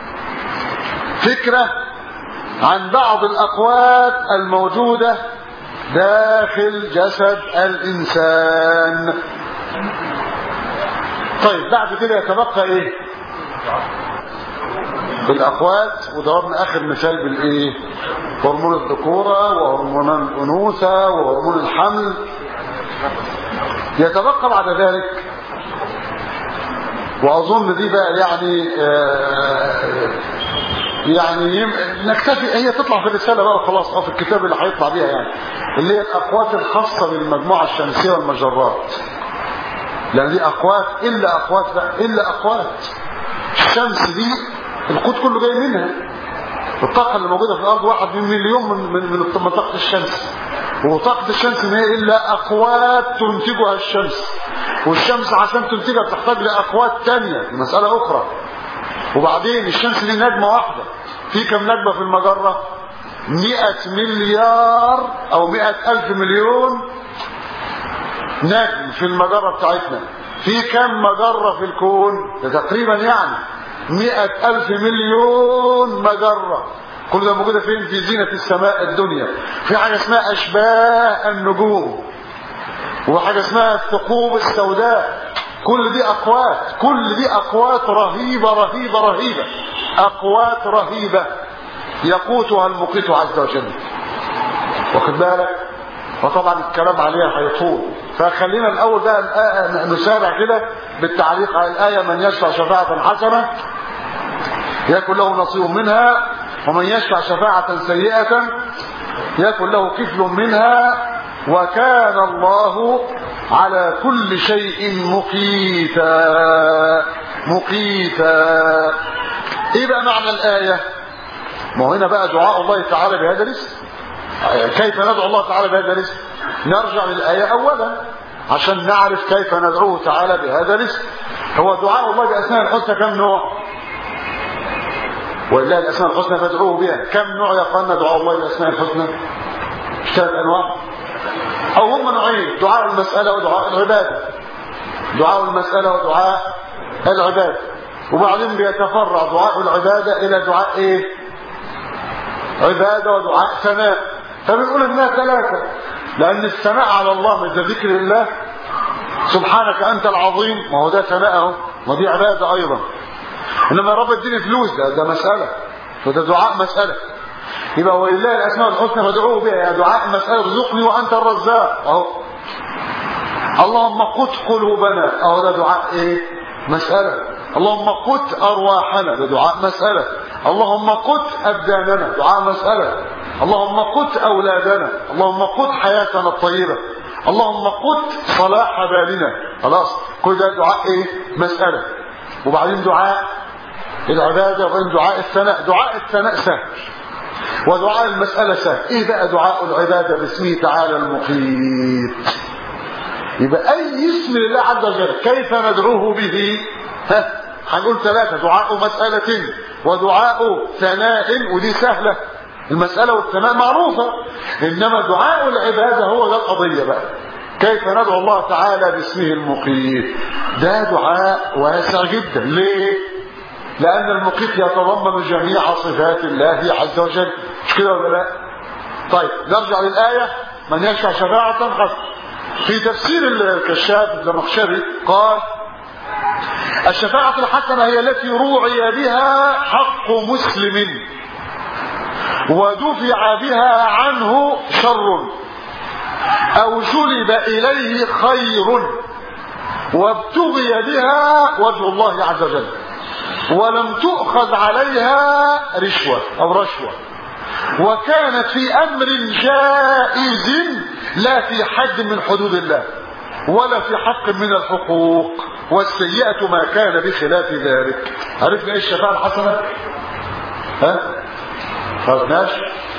[SPEAKER 3] فكرة عن بعض الاقوات الموجودة داخل جسد الانسان طيب بعد كده يتبقى ايه بالاقوات وضربنا اخر مثال بالايه هرمون الذكوره وهرمون الانوثه وهرمون الحمل يتبقى بعد ذلك واظن دي بقى يعني آه يعني نكتفي هي تطلع في الرساله بقى خلاص او في الكتاب اللي هيطلع بيها يعني اللي هي الاقوات الخاصه بالمجموعه الشمسيه والمجرات لان دي اقوات الا اقوات بقى الا اقوات الشمس دي القوت كله جاي منها الطاقه اللي موجوده في الارض واحد من مليون من من, من طاقه الشمس وطاقه الشمس ما هي الا اقوات تنتجها الشمس والشمس عشان تنتجها بتحتاج لاقوات ثانيه مساله اخرى وبعدين الشمس دي نجمه واحده في كم نجمه في المجره 100 مليار او 100 الف مليون نجم في المجره بتاعتنا في كم مجره في الكون ده تقريبا يعني مئة ألف مليون مجرة كل ده موجودة فين في زينة السماء الدنيا في حاجة اسمها أشباه النجوم وحاجة اسمها الثقوب السوداء كل دي اقوات كل دي اقوات رهيبة رهيبة رهيبة اقوات رهيبة يقوتها المقيت عز وجل واخد بالك وطبعا الكلام عليها هيطول فخلينا الاول بقى نسارع كده بالتعليق على الايه من يشفع شفاعه حسنه يكن له نصيب منها ومن يشفع شفاعه سيئه يكن له كفل منها وكان الله على كل شيء مقيتا مقيتا ايه بقى معنى الايه ما هو هنا بقى دعاء الله تعالى بهذا الاسم كيف ندعو الله تعالى بهذا الاسم نرجع للآية أولا عشان نعرف كيف ندعوه تعالى بهذا الاسم هو دعاء الله بأسماء الحسنى كم نوع ولله الأسماء الحسنى فادعوه بها كم نوع يقالنا دعاء الله بأسماء الحسنى ثلاث أنواع أو هم نوعين دعاء المسألة ودعاء العبادة دعاء المسألة ودعاء العبادة وبعدين بيتفرع دعاء العبادة إلى دعاء إيه عبادة ودعاء ثناء فبنقول انها ثلاثة لان الثناء على الله مثل ذكر الله سبحانك انت العظيم ما هو ده ثناء اهو ما دي عبادة ايضا انما يا رب اديني فلوس ده ده مسألة وده دعاء مسألة يبقى ولله الاسماء الحسنى فادعوه بها يا دعاء مسألة ارزقني وانت الرزاق اهو اللهم قت قلوبنا اهو ده دعاء ايه مسألة اللهم قت ارواحنا ده دعاء مسألة اللهم قت ابداننا دعاء مسألة اللهم قت اولادنا اللهم قت حياتنا الطيبة اللهم قت صلاح بالنا خلاص كل ده دعاء ايه مسألة وبعدين دعاء العبادة وبعدين دعاء الثناء دعاء الثناء سهل ودعاء المسألة سهل ايه بقى دعاء العبادة باسمه تعالى المقيت يبقى اي اسم لله عز وجل كيف ندعوه به ها هنقول ثلاثة دعاء مسألة ودعاء ثناء ودي سهلة المسألة والثناء معروفة إنما دعاء العبادة هو ده القضية بقى كيف ندعو الله تعالى باسمه المقيت ده دعاء واسع جدا ليه لأن المقيت يتضمن جميع صفات الله عز وجل مش كده ولا لا طيب نرجع للآية من يشفع شفاعة حسن في تفسير الكشاف الزمخشري قال الشفاعة الحسنة هي التي روعي بها حق مسلم ودفع بها عنه شر أو جلب إليه خير وابتغي بها وجه الله عز وجل ولم تؤخذ عليها رشوة أو رشوة وكانت في أمر جائز لا في حد من حدود الله ولا في حق من الحقوق والسيئة ما كان بخلاف ذلك عرفنا ايه الشفاعة الحسنة ها خلصناش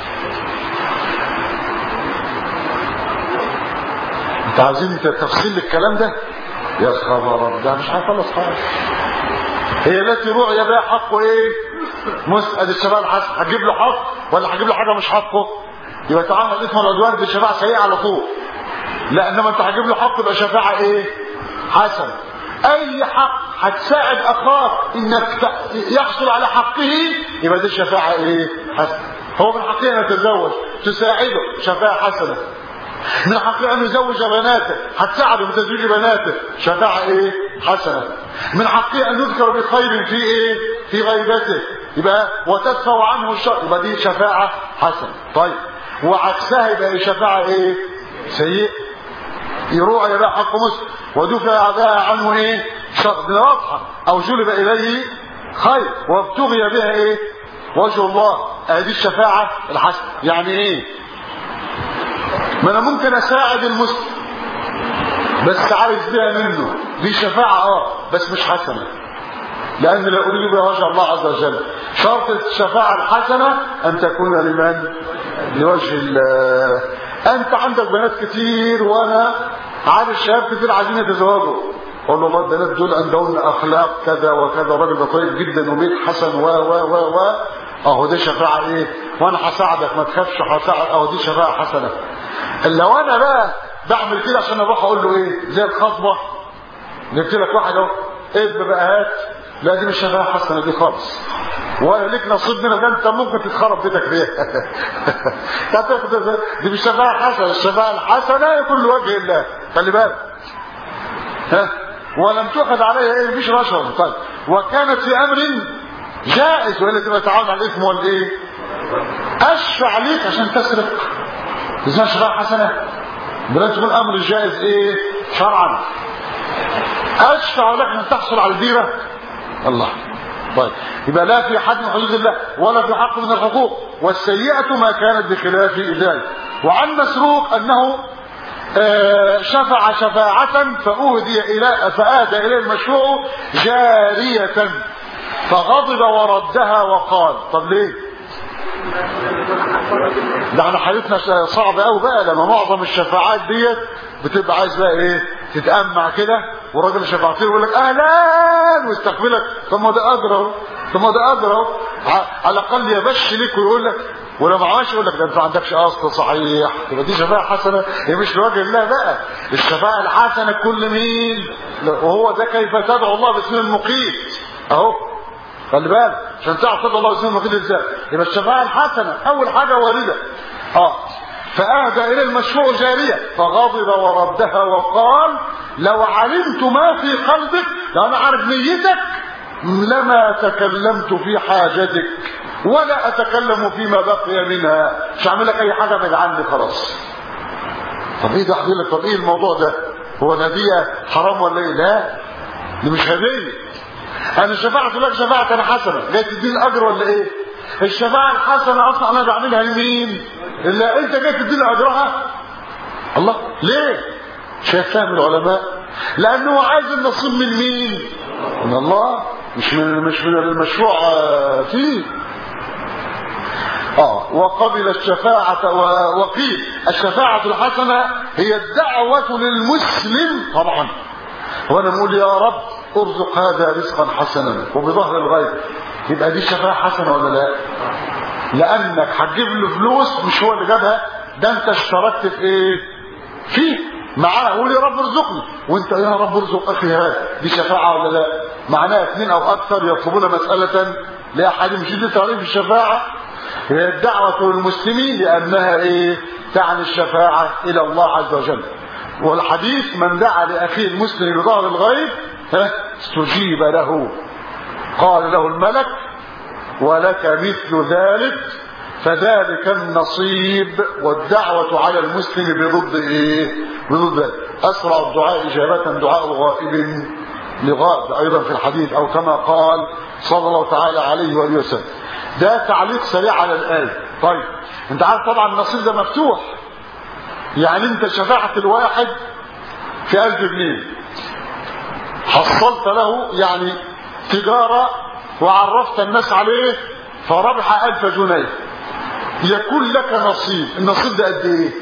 [SPEAKER 3] انت عايزين تفصيل الكلام ده يا خبر ده مش هيخلص خالص هي التي رؤي بها حقه ايه مسأل الشفاعة الحسنة هتجيب له حق ولا هتجيب له حاجة مش حقه يبقى تعامل اسم العدوان بالشفاعة سيئة على طول لا انما انت هتجيب له حق يبقى شفاعة ايه حسن اي حق هتساعد اخاك انك يحصل على حقه يبقى دي شفاعة ايه حسن هو من حقه ان يتزوج تساعده شفاعة حسنة من حقه ان يزوج بناته هتساعده في تزويج بناته شفاعة ايه حسنة من حقه ان يذكر بخير في ايه في غيبته يبقى وتدفع عنه الشر يبقى دي شفاعة حسنة طيب وعكسها يبقى شفاعة ايه سيء يروع يبقى حق مسلم ودفع بها عنه ايه شر دي واضحه او جلب اليه خير وابتغي بها ايه وجه الله هذه الشفاعه الحسنه يعني ايه ما انا ممكن اساعد المسلم بس عايز بها منه دي شفاعه اه بس مش حسنه لان لا اريد بها وجه الله عز وجل شرط الشفاعه الحسنه ان تكون لمن لوجه الله انت عندك بنات كتير وانا عارف شباب كتير عايزين يتزوجوا اقول له الله البنات دول عندهم اخلاق كذا وكذا راجل ده طيب جدا وبيت حسن و و و و اهو دي شفاعه ايه وانا هساعدك ما تخافش هساعد اهو دي شفاعه حسنه لو انا بقى بعمل كده عشان اروح اقول له ايه زي الخطبه جبت لك واحد اهو ايه بقى هات لا دي مش شفاعه حسنه دي خالص ولا ليك نصيب منها ده انت ممكن تتخرب بيتك فيها دي مش شفاعه حسنه الشفاعه الحسنه يكون لوجه الله خلي بالك ها ولم تؤخذ عليها ايه مفيش رشوه طيب وكانت في امر جائز ولا تبقى تعاون على الاثم والايه اشفع ليك عشان تسرق اسمها شفاعه حسنه بلاش تقول امر جائز ايه شرعا اشفع لك ان تحصل على الديره الله طيب يبقى لا في حد من حدود الله ولا في حق من الحقوق والسيئه ما كانت بخلاف ذلك وعن مسروق انه آه شفع شفاعة فأهدي إلى فآدى إليه المشروع جارية فغضب وردها وقال طب ليه ده احنا حالتنا صعبة قوي بقى لما معظم الشفاعات ديت بتبقى عايز بقى ايه تتأمع كده والراجل شفاعتين يقول لك اهلا ويستقبلك طب ما ده ادرى اهو طب ما ده ادرى اهو على الاقل يبش لك ويقول لك ولو ما عملش يقول لك ده انت ما عندكش اصل صحيح يبقى دي شفاعه حسنه هي مش لوجه الله بقى الشفاعه الحسنه كل مين وهو ده كيف تدعو الله باسم المقيت اهو خلي بالك عشان تعرف تدعو الله باسم المقيت ازاي يبقى الشفاعه الحسنه اول حاجه وارده اه فأهدى إلى المشروع جارية فغضب وردها وقال لو علمت ما في قلبك لو أنا عارف نيتك لما تكلمت في حاجتك ولا أتكلم فيما بقي منها مش هعمل لك أي حاجة من عندي خلاص طب إيه ده أحكي لك طب إيه الموضوع ده هو هدية حرام ولا إيه لا دي مش هدية أنا شفعت لك شفاعة أنا حسنة جاي تديني أجر ولا إيه الشفاعة الحسنة أصلا أنا بعملها لمين إلا أنت جاي تديني أجرها الله ليه شايف فهم العلماء لأنه عايز النصيب من مين من الله مش من مش من المشروع فيه اه وقبل الشفاعة وقيل الشفاعة الحسنة هي الدعوة للمسلم طبعا وانا نقول يا رب ارزق هذا رزقا حسنا وبظهر الغيب يبقى دي شفاعة حسنة ولا لا لانك هتجيب له فلوس مش هو اللي جابها ده انت اشتركت في ايه فيه معاه قول يا رب ارزقني وانت يا رب ارزق اخي هذا دي شفاعة ولا لا معناها اثنين او اكثر يطلبون مسألة لاحد مش دي تعريف الشفاعة هي الدعوة للمسلمين لانها ايه تعني الشفاعة الى الله عز وجل والحديث من دعا لاخيه المسلم بظهر الغيب ها استجيب له قال له الملك ولك مثل ذلك فذلك النصيب والدعوة على المسلم بضد ايه بضد ذلك اسرع الدعاء اجابة دعاء غائب لغائب ايضا في الحديث او كما قال صلى الله تعالى عليه وآله وسلم ده تعليق سريع على الآية طيب انت عارف طبعا النصيب ده مفتوح يعني انت شفاعة الواحد في ألف جنيه حصلت له يعني تجارة وعرفت الناس عليه فربح ألف جنيه يكون لك نصيب النصيب ده قد ايه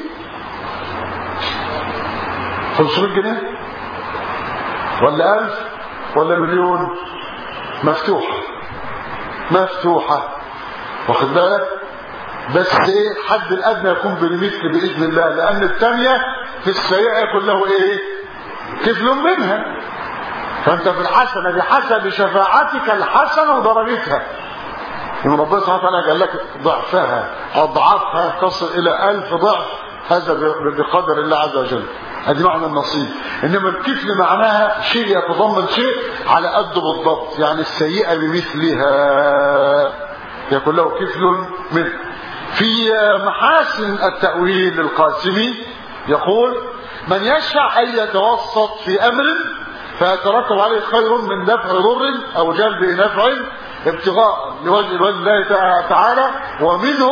[SPEAKER 3] 500 جنيه ولا 1000 ولا مليون مفتوحة مفتوحة واخد بالك بس ايه حد الادنى يكون بالمثل باذن الله لان الثانيه في السيئه يكون له ايه كفل منها فانت في الحسنه بحسب شفاعتك الحسنه ودرجتها ان ربنا سبحانه وتعالى قال لك ضعفها اضعافها تصل الى ألف ضعف هذا بقدر الله عز وجل ادي معنى النصيب انما الكفل معناها شيء يتضمن شيء على قد بالضبط يعني السيئه بمثلها يكون له كفل منه في محاسن التأويل القاسمي يقول من يشفع أن يتوسط في أمر فيترتب عليه خير من دفع ضر أو جلب نفع ابتغاء لوجه الله تعالى ومنه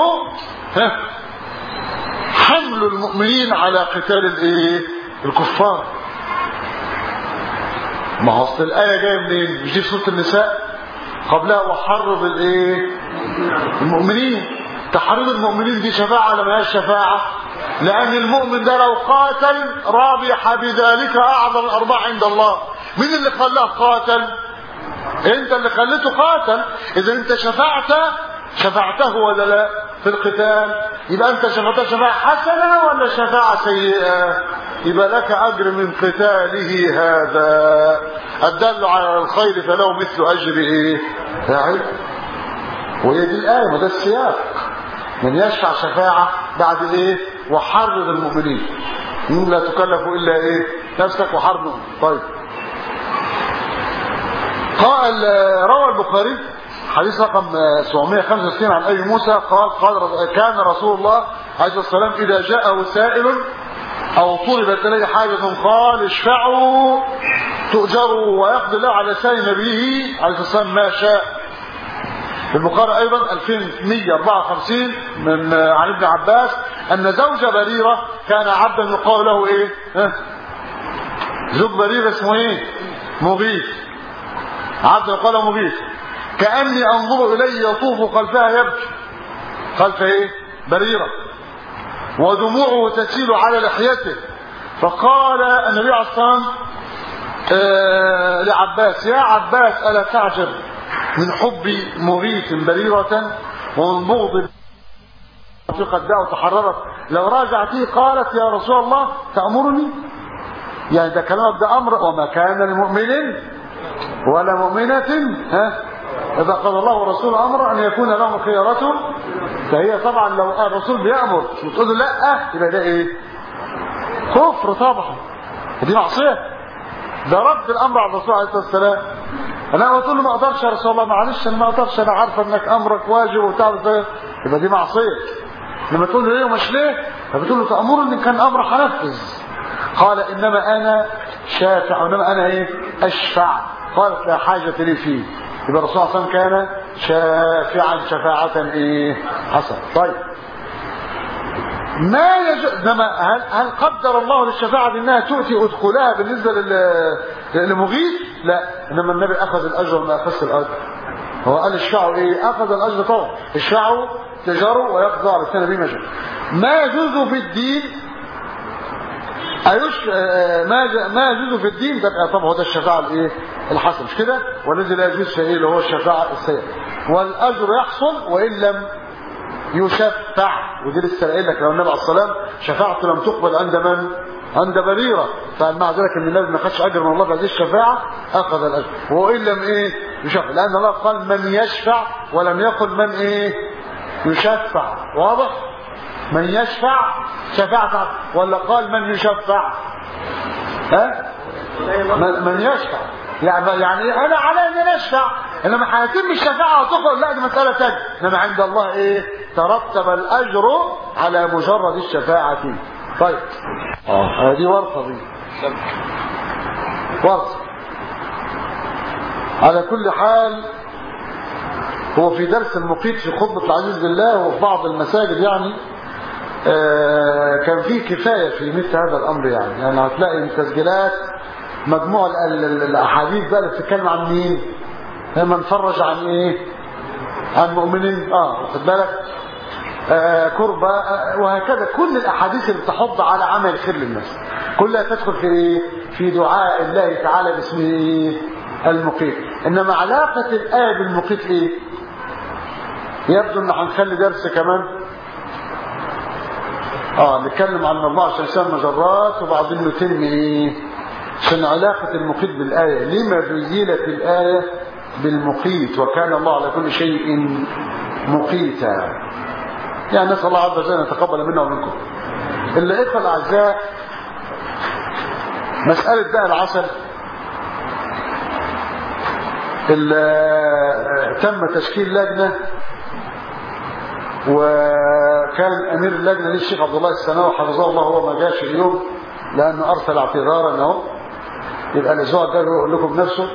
[SPEAKER 3] حمل المؤمنين على قتال الايه الكفار ما هو اصل الايه جايه منين مش دي سوره النساء قبلها وحرض الايه المؤمنين تحريض المؤمنين دي شفاعه ولا ما هيش شفاعه لان المؤمن ده لو قاتل رابح بذلك اعظم الارباح عند الله مين اللي خلاه قاتل انت اللي خليته قاتل اذا انت شفعت شفعته ولا لا في القتال يبقى انت شفعته شفاعة حسنة ولا شفاعة سيئة يبقى لك اجر من قتاله هذا الدل على الخير فله مثل اجر ايه فاعل وهي دي الايه وده السياق من يشفع شفاعة بعد ايه وحرض المؤمنين لا تكلف الا ايه نفسك وحرضهم طيب قال روى البخاري حديث رقم 765 عن ابي موسى قال قال كان رسول الله عليه الصلاه والسلام اذا جاءه سائل او طلبت اليه حاجه قال اشفعوا تؤجروا ويقضي الله على لسان نبيه عليه الصلاه والسلام ما شاء في البخاري ايضا 2154 من عن ابن عباس ان زوج بريره كان عبدا يقال له ايه ها؟ زوج بريره اسمه ايه مغيث عبد يقال له مغيث كاني انظر اليه يطوف خلفها يبكي خلف ايه بريره ودموعه تسيل على لحيته فقال النبي عليه الصلاه والسلام آه لعباس يا عباس الا تعجب من حب مغيث بريرة ومن بغض قد دعوا تحررت لو راجعتيه قالت يا رسول الله تأمرني يعني ده كلامك ده أمر وما كان لمؤمن ولا مؤمنة ها إذا قال الله ورسوله أمر أن يكون لهم خيارته فهي طبعا لو الرسول بيأمر وتقول له لا يبقى ده إيه كفر طبعا دي معصية ده رد الأمر على الرسول عليه الصلاة والسلام انا قلت له ما اقدرش يا رسول الله معلش انا ما اقدرش انا عارفه انك امرك واجب وبتاع يبقى دي معصيه لما تقول له ليه ومش ليه فبتقول له تامرني ان كان امر هنفذ قال انما انا شافع وانما انا ايه اشفع قالت لا حاجه لي فيه يبقى الرسول صلى الله عليه وسلم كان شافعا شفاعه ايه حسن طيب ما يجوز هل هل قدر الله للشفاعه انها تؤتي ادخلها بالنسبه للمغيث لا انما النبي اخذ الاجر ما اخذ الاجر هو قال اشفعوا ايه اخذ الاجر طبعا اشفعوا تجاروا ويقضى على السنه بما شاء ما يجوز في الدين ايش ما ما يجوز في الدين ده طبعا هو ده الشفاعه الايه الحسن مش كده والذي لا يجوز في ايه اللي هو الشفاعه السيئه والاجر يحصل وان لم يشفع ودي لسه قايل لك لو النبي عليه الصلاه شفاعته لم تقبل عند من عند بريره فمع ذلك ان النبي ما خدش اجر من الله في هذه الشفاعه اخذ الاجر وان لم ايه يشفع لان الله قال من يشفع ولم يقل من ايه يشفع واضح من يشفع شفاعة ولا قال من يشفع ها من, من يشفع يعني يعني انا على ان اشفع انما هيتم الشفاعه وتقبل لا دي مساله ثانيه انما عند الله ايه ترتب الاجر على مجرد الشفاعه طيب اه هذه ورطه دي ورطه على كل حال هو في درس المقيت في خطبه العزيز بالله وفي بعض المساجد يعني آه كان في كفايه في مثل هذا الامر يعني يعني هتلاقي التسجيلات مجموع الاحاديث بقى اللي بتتكلم عن مين من فرج عن ايه عن مؤمنين اه واخد بالك آه كربة آه وهكذا كل الاحاديث اللي بتحض على عمل الخير للناس كلها تدخل في ايه في دعاء الله تعالى باسمه ايه المقيت انما علاقه الايه بالمقيت ايه يبدو ان هنخلي درس كمان اه نتكلم عن 14 سنه مجرات وبعدين نتم ايه عشان علاقة المقيت بالآية لما بينت الآية بالمقيت وكان الله على كل شيء مقيتا يعني نسأل الله عز وجل أن يتقبل منا ومنكم الإخوة الأعزاء مسألة بقى العسل تم تشكيل لجنة وكان أمير اللجنة دي الشيخ عبد الله السناوي حفظه الله هو ما جاش اليوم لأنه أرسل اعتذارا اهو يبقى الأسبوع ده يقول لكم بنفسه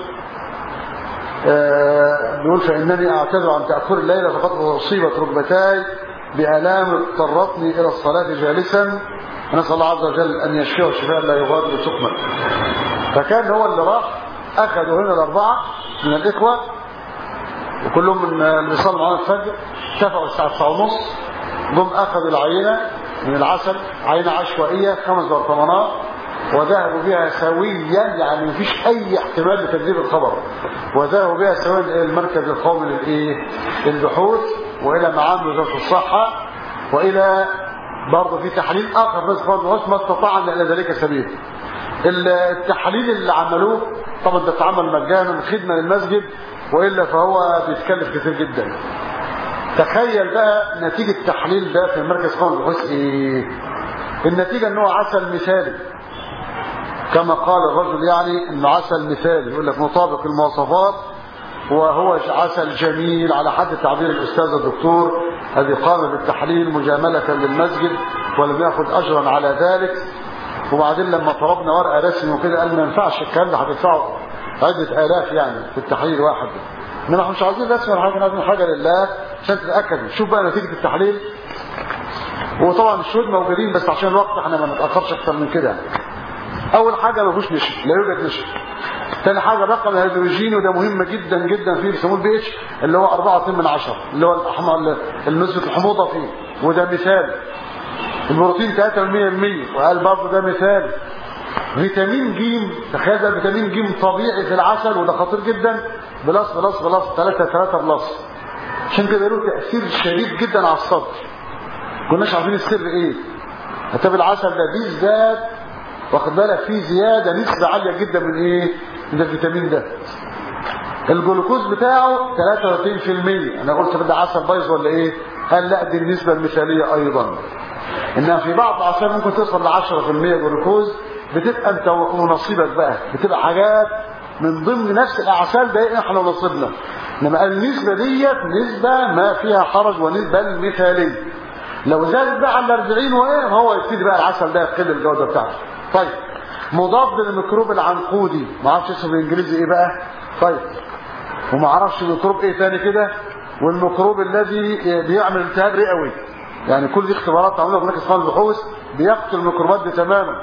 [SPEAKER 3] آه بيقول فإنني أعتذر عن تأخر الليلة فقد أصيبت ركبتاي بآلام اضطرتني إلى الصلاة جالسا نسأل الله عز وجل أن يشفيه شفاء لا يغادر سقما فكان هو اللي راح أخذوا هنا الأربعة من الإخوة وكلهم من اللي بيصلوا معانا الفجر اتفقوا الساعة 9 ونص جم أخذوا العينة من العسل عينة عشوائية خمس برطمانات وذهبوا بها سويا يعني مفيش اي احتمال لتكذيب الخبر وذهبوا بها سويا الى المركز القومي للايه للبحوث والى معامل وزاره الصحه والى برضه في تحليل اخر ناس برضه ما استطاعنا الى ذلك سبيل التحليل اللي عملوه طبعا ده اتعمل مجانا خدمه للمسجد والا فهو بيتكلف كتير جدا تخيل بقى نتيجه التحليل ده في المركز القومي للبحوث ايه النتيجه ان هو عسل مثالي كما قال الرجل يعني انه عسل مثالي يقول لك مطابق المواصفات وهو عسل جميل على حد تعبير الأستاذ الدكتور الذي قام بالتحليل مجاملة للمسجد ولم يأخذ أجرا على ذلك وبعدين لما طلبنا ورقة رسمي وكده قال ما ينفعش الكلام ده هتدفعه عدة آلاف يعني في التحليل واحد انما احنا مش عايزين رسمي ولا حاجة عايزين حاجة لله عشان تتأكد شوف بقى نتيجة التحليل وطبعا الشهود موجودين بس عشان الوقت احنا ما نتأخرش اكتر من كده اول حاجة ما فيهوش نشا لا يوجد نشا تاني حاجة الرقم الهيدروجيني وده مهم جدا جدا فيه بيسموه البي اتش اللي هو 4 من 10 اللي هو الأحمر نسبة الحموضة فيه وده مثال البروتين 3% وقال برضه ده مثال فيتامين ج تخيل ده فيتامين ج طبيعي في العسل وده خطير جدا بلس بلس بلس 3 3 بلس عشان كده له تأثير شديد جدا على الصدر كناش عارفين السر ايه طب العسل ده بالذات واخد بالك فيه زيادة نسبة عالية جدا من ايه من الفيتامين ده الجلوكوز بتاعه 33% انا قلت ده عسل بايظ ولا ايه قال لا دي النسبة المثالية ايضا انها في بعض اعصاب ممكن توصل ل 10% جلوكوز بتبقى انت ونصيبك بقى بتبقى حاجات من ضمن نفس الاعسال ده احنا ونصيبنا انما النسبة ديت نسبة ما فيها حرج ونسبة مثالية لو زادت بقى على 40 وايه هو يبتدي بقى العسل ده يقل الجودة بتاعته طيب مضاد للميكروب العنقودي ما اعرفش اسمه بالانجليزي ايه بقى طيب وما اعرفش ميكروب ايه تاني كده والميكروب الذي بيعمل التهاب رئوي يعني كل دي اختبارات عملوها في مركز خالص البحوث بيقتل الميكروبات دي تماما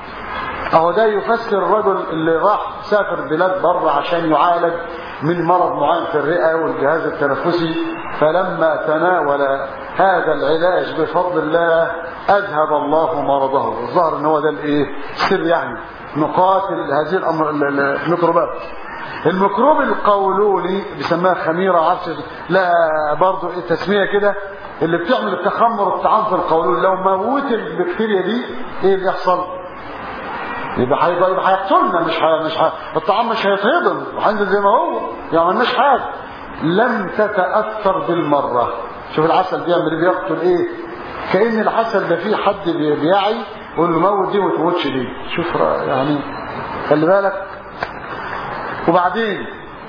[SPEAKER 3] اهو ده يفسر الرجل اللي راح سافر بلاد بره عشان يعالج من مرض معين في الرئه والجهاز التنفسي فلما تناول هذا العلاج بفضل الله اذهب الله مرضه الظاهر ان هو ده الايه السر يعني نقاتل هذه الأمر الميكروبات الميكروب القولوني بيسموها خميره عرش لا برضه تسميه كده اللي بتعمل التخمر الطعام في القولون لو موت البكتيريا دي ايه اللي يحصل يبقى هيبقى يبقى هيقتلنا مش ح... مش ح... الطعام مش هيتهضم وهينزل زي ما هو ما عملناش حاجه لم تتاثر بالمره شوف العسل بيعمل ايه بيقتل ايه كان العسل ده فيه حد بيعي يقول له موت دي وما تموتش دي شوف يعني خلي بالك وبعدين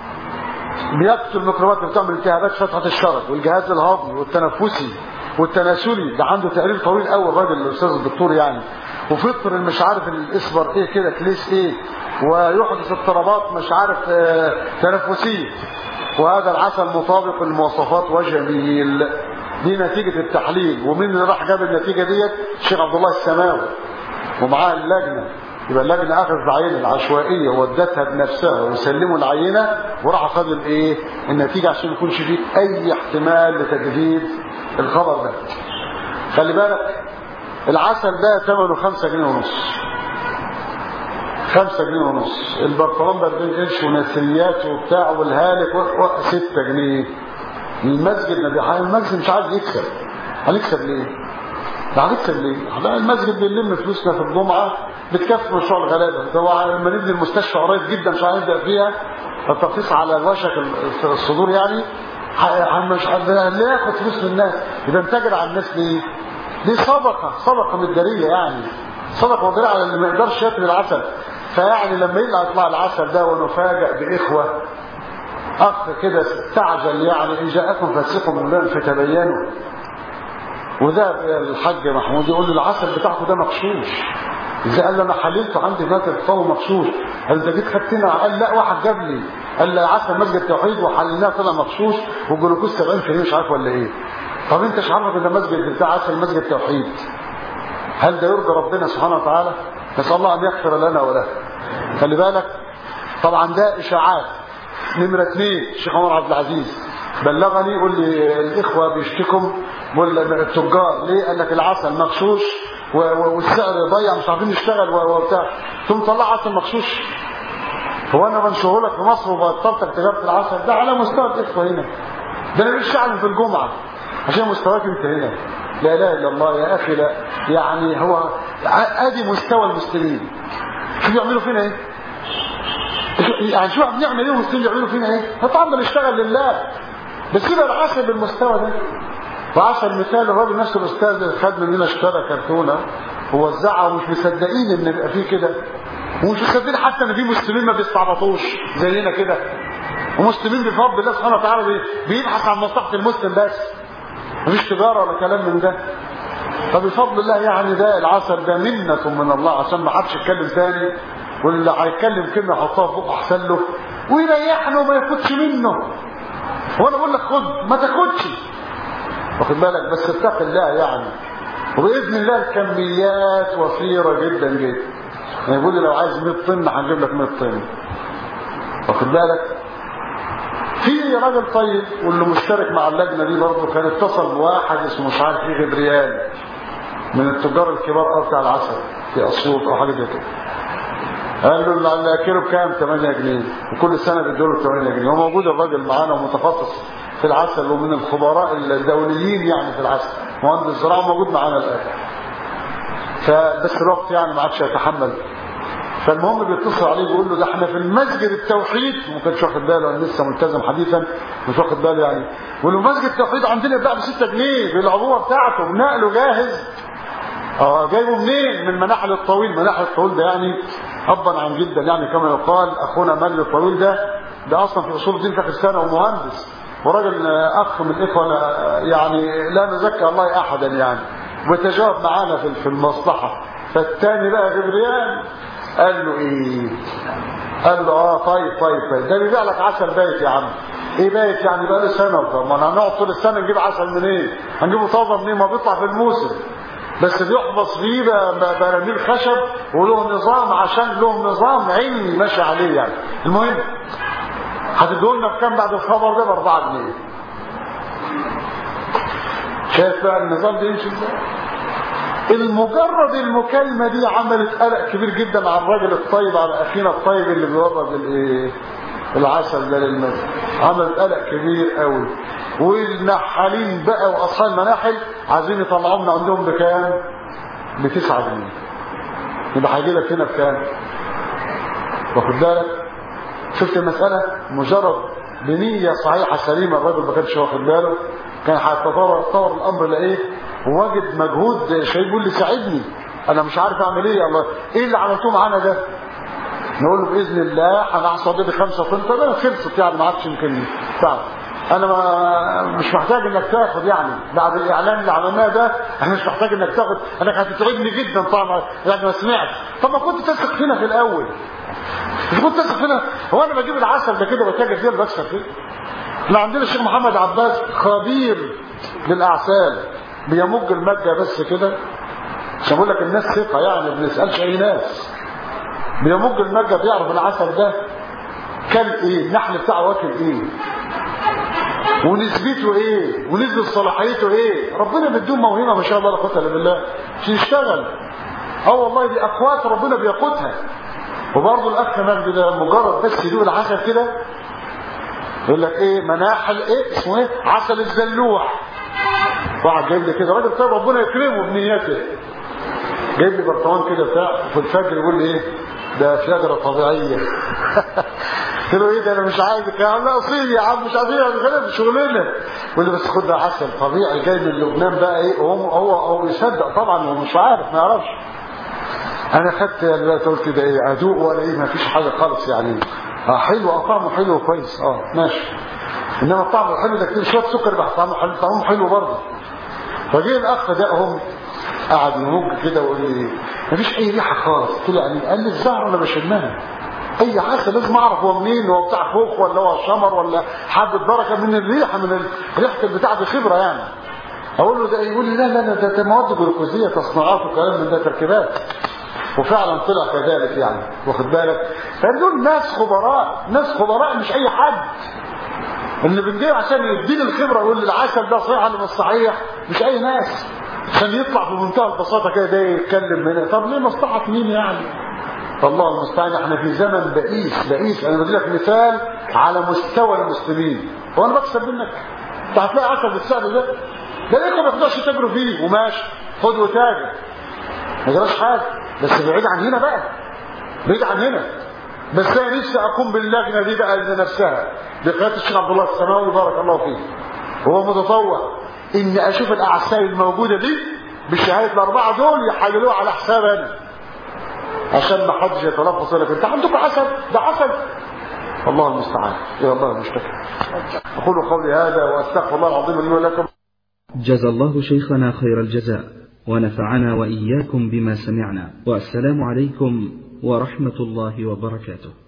[SPEAKER 3] بيقتل الميكروبات اللي بتعمل التهابات فتحه الشرج والجهاز الهضمي والتنفسي والتناسلي ده عنده تقرير طويل قوي الراجل الاستاذ الدكتور يعني وفطر مش عارف الاسبر ايه كده كليس ايه ويحدث اضطرابات مش عارف اه تنفسيه وهذا العسل مطابق للمواصفات وجميل دي نتيجة التحليل ومين اللي راح جاب النتيجة ديت الشيخ عبد الله السماوي ومعاه اللجنة يبقى اللجنة اخذت العينة العشوائية ودتها بنفسها وسلموا العينة وراح خد الايه النتيجة عشان ما يكونش فيه اي احتمال لتجديد الخبر ده خلي بالك العسل ده ثمنه 5 جنيه ونص 5 جنيه ونص البرطمان ب 40 قرش ونسريات وبتاع والهالك 6 جنيه المسجد ما بيحقق المسجد مش عايز يكسب هنكسب ليه؟ هنكسب ليه؟ لا المسجد بنلم فلوسنا في الجمعه بتكفي مشروع الغلابه هو لما نبني المستشفى قريب جدا مش هنبدا فيها الترخيص على وشك الصدور يعني مش ليه ياخد فلوس من الناس يبقى نتاجر على الناس ليه؟ دي صدقه صدقه مداريه يعني صدقه مداريه على اللي ما يقدرش ياكل العسل فيعني لما يطلع يطلع العسل ده ونفاجئ باخوه اخ كده استعجل يعني ان جاءكم فاسق من فتبينوا وده الحاج محمود يقول له العسل بتاعته ده مغشوش ازاي قال له انا حللته عندي هناك الفو مغشوش قال ده جيت خدتنا قال لا واحد جاب لي قال لي عسل مسجد التوحيد وحللناه طلع مغشوش والجلوكوز 70% مش عارف ولا ايه طب انت مش عارف ان مسجد بتاع عسل مسجد التوحيد هل ده يرضي ربنا سبحانه وتعالى نسال الله ان يغفر لنا وله خلي بالك طبعا ده اشاعات نمرة اثنين الشيخ عمر عبد العزيز بلغني يقول لي الاخوة بيشتكوا التجار ليه قال لك العسل مغشوش والسعر ضيع مش عارفين نشتغل وبتاع ثم طلع عسل مغشوش هو انا بنشره لك في مصر وبطلتك تجاره العسل ده على مستوى الاخوه هنا ده انا مش شعب في الجمعه عشان مستواك انت هنا لا اله الا الله يا اخي لا يعني هو ادي مستوى المسلمين شوف يعملوا فينا ايه يعني شو بنعمل ايه والمسلمين يعملوا فينا ايه طبعا نشتغل لله بس يبقى العسل بالمستوى ده وعسل مثال الراجل نفسه الاستاذ اللي خد مننا اشترى كرتونه ووزعها ومش مصدقين ان يبقى فيه كده ومش مصدقين حتى ان في مسلمين ما بيستعبطوش زينا كده ومسلمين بفضل الله سبحانه وتعالى بي- بيبحث عن مصلحه المسلم بس مفيش تجاره ولا كلام من ده فبفضل الله يعني ده العسل ده منة من الله عشان ما حدش يتكلم تاني واللي هيتكلم كلمه يحطها في بقه احسن له ويريحنا وما ياخدش منه وانا بقول لك خد ما تاخدش واخد بالك بس اتق الله يعني وباذن الله الكميات وفيره جدا جدا يعني يقول لي لو عايز 100 طن هنجيب لك 100 طن واخد بالك في راجل طيب واللي مشترك مع اللجنه دي برضه كان اتصل بواحد اسمه مش عارف ايه جبريال من التجار الكبار قوي بتاع العسل في اسيوط او حاجه زي كده قال له اللي كيلو بكام 8 جنيه وكل سنه بيدوا له 8 جنيه هو موجود الراجل معانا ومتخصص في العسل ومن الخبراء الدوليين يعني في العسل مهندس الزراعه موجود معانا الان فبس الوقت يعني ما عادش يتحمل فالمهم بيتصل عليه بيقول له ده احنا في المسجد التوحيد ما كانش واخد باله انا لسه ملتزم حديثا مش واخد باله يعني بيقول له مسجد التوحيد عندنا بيتباع ب 6 جنيه بالعبوه بتاعته ونقله جاهز اه جايبه منين من مناحل الطويل مناحل الطويل ده يعني ابا عن جدا يعني كما يقال اخونا مجد الطويل ده ده اصلا في اصول الدين في اخر سنه ومهندس وراجل آه، اخ من الاخوه آه، يعني لا نزكى الله احدا يعني وبيتجاوب معانا في في المصلحه فالتاني بقى جبريل قال له ايه قال له اه طيب طيب طيب ده بيبيع لك عسل بايت يا عم ايه بايت يعني بقى له سنه طب ما انا هنقعد طول السنه نجيب عسل منين هنجيبه طازه منين ما بيطلع في الموسم بس بيحبس فيه ب- ب- براميل خشب وله نظام عشان له نظام علمي ماشي عليه يعني المهم هتدوا لنا بكام بعد الخبر ده ب 4 جنيه شايف بقى النظام ده يمشي ازاي المجرد المكالمة دي عملت قلق كبير جدا على الراجل الطيب على اخينا الطيب اللي بيورد الايه العسل ده للمسجد عملت قلق كبير قوي والنحالين بقى واصحاب المناحل عايزين يطلعوا من عندهم بكام ب 9 جنيه يبقى هيجي لك هنا بكام واخد بالك شفت المسألة مجرد بنية صحيحة سليمة الراجل ما كانش واخد باله كان هيتطور يتطور الأمر لإيه ووجد مجهود شيء يقول لي ساعدني أنا مش عارف أعمل إيه يا الله إيه اللي عملتوه معانا ده نقول له بإذن الله هنحصل دي خمسة طن طب أنا خلصت يعني ما عادش يمكن تعب أنا ما مش محتاج إنك تاخد يعني بعد الإعلان اللي عملناه ده أنا مش محتاج إنك تاخد أنك هتتعبني جدا طبعا يعني ما سمعت طب ما كنت تثق فينا في الأول مش كنت تثق فينا هو انا بجيب العسل ده كده بتاجر فيه بكسب فيه احنا عندنا الشيخ محمد عباس خبير للاعسال بيمج الماده بس كده عشان بقول لك الناس ثقه يعني ما بنسالش اي ناس بيمج الماده بيعرف العسل ده كان ايه النحل بتاعه واكل ايه ونسبته ايه ونسبه صلاحيته ايه ربنا بيديهم موهبه ما شاء الله لا قوه الا بالله عشان يشتغل اه والله دي اقوات ربنا بيقودها وبرضه الاخ مجدي ده مجرد بس يدوق العسل كده يقول لك ايه مناحل ايه اسمه ايه عسل الزلوح واحد جايب لي كده راجل طيب ربنا يكرمه بنيته جايب لي برطمان كده بتاع في الفجر يقول لي ايه ده شجره طبيعيه قلت له ايه ده انا مش عايزك يا عم لا اصيل يا عم مش عايزين خلينا في شغلنا يقول لي بس خد ده عسل طبيعي جاي من لبنان بقى ايه هو هو هو بيصدق طبعا هو مش عارف ما يعرفش انا خدت دلوقتي قلت ده ايه ادوق ولا ايه ما فيش حاجه خالص يعني اه حلو اه طعمه حلو كويس اه ماشي انما الطعم الحلو ده كتير شويه سكر بقى طعمه حلو طعمه حلو برضه فجه الاخ ده هم قعد يمج كده ويقول لي ما فيش اي ريحه خالص قلت له يعني قال لي الزهره انا بشمها اي عسل لازم اعرف هو منين هو بتاع خوخ ولا هو شمر ولا حبه بركه من الريحه من ال- ريحه البتاع دي خبره يعني اقول له ده يقول لي لا لا لا ده, ده مواد جلوكوزيه تصنيعات وكلام من ده تركيبات وفعلا طلع كذلك يعني واخد بالك فدول ناس خبراء ناس خبراء مش اي حد اللي بنجيب عشان يديني الخبره يقول لي العسل ده صحيح ولا مش صحيح مش اي ناس عشان يطلع بمنتهى البساطه كده ده يتكلم هنا طب ليه مصلحه مين يعني الله المستعان احنا في زمن بئيس بئيس انا بدي لك مثال على مستوى المسلمين هو انا بكسب منك انت هتلاقي عسل بالسعر ده ده ليه ما تقدرش تجروا فيه وماشي خد وتاجر ما جراش حاجه بس بعيد عن هنا بقى بعيد عن هنا بس انا نفسي اقوم باللجنه دي بقى لنفسها بقياده الشيخ عبد الله السماوي بارك الله فيه هو متطوع ان اشوف الاعسال الموجوده دي بشهاده الاربعه دول يحللوها على حساب انا عشان ما حدش يتلفظ لك انت عندكم عسل ده عسل الله المستعان الى الله المشتكى اقول قولي هذا واستغفر الله العظيم لي ولكم
[SPEAKER 4] جزى الله شيخنا خير الجزاء ونفعنا وإياكم بما سمعنا والسلام عليكم ورحمة الله وبركاته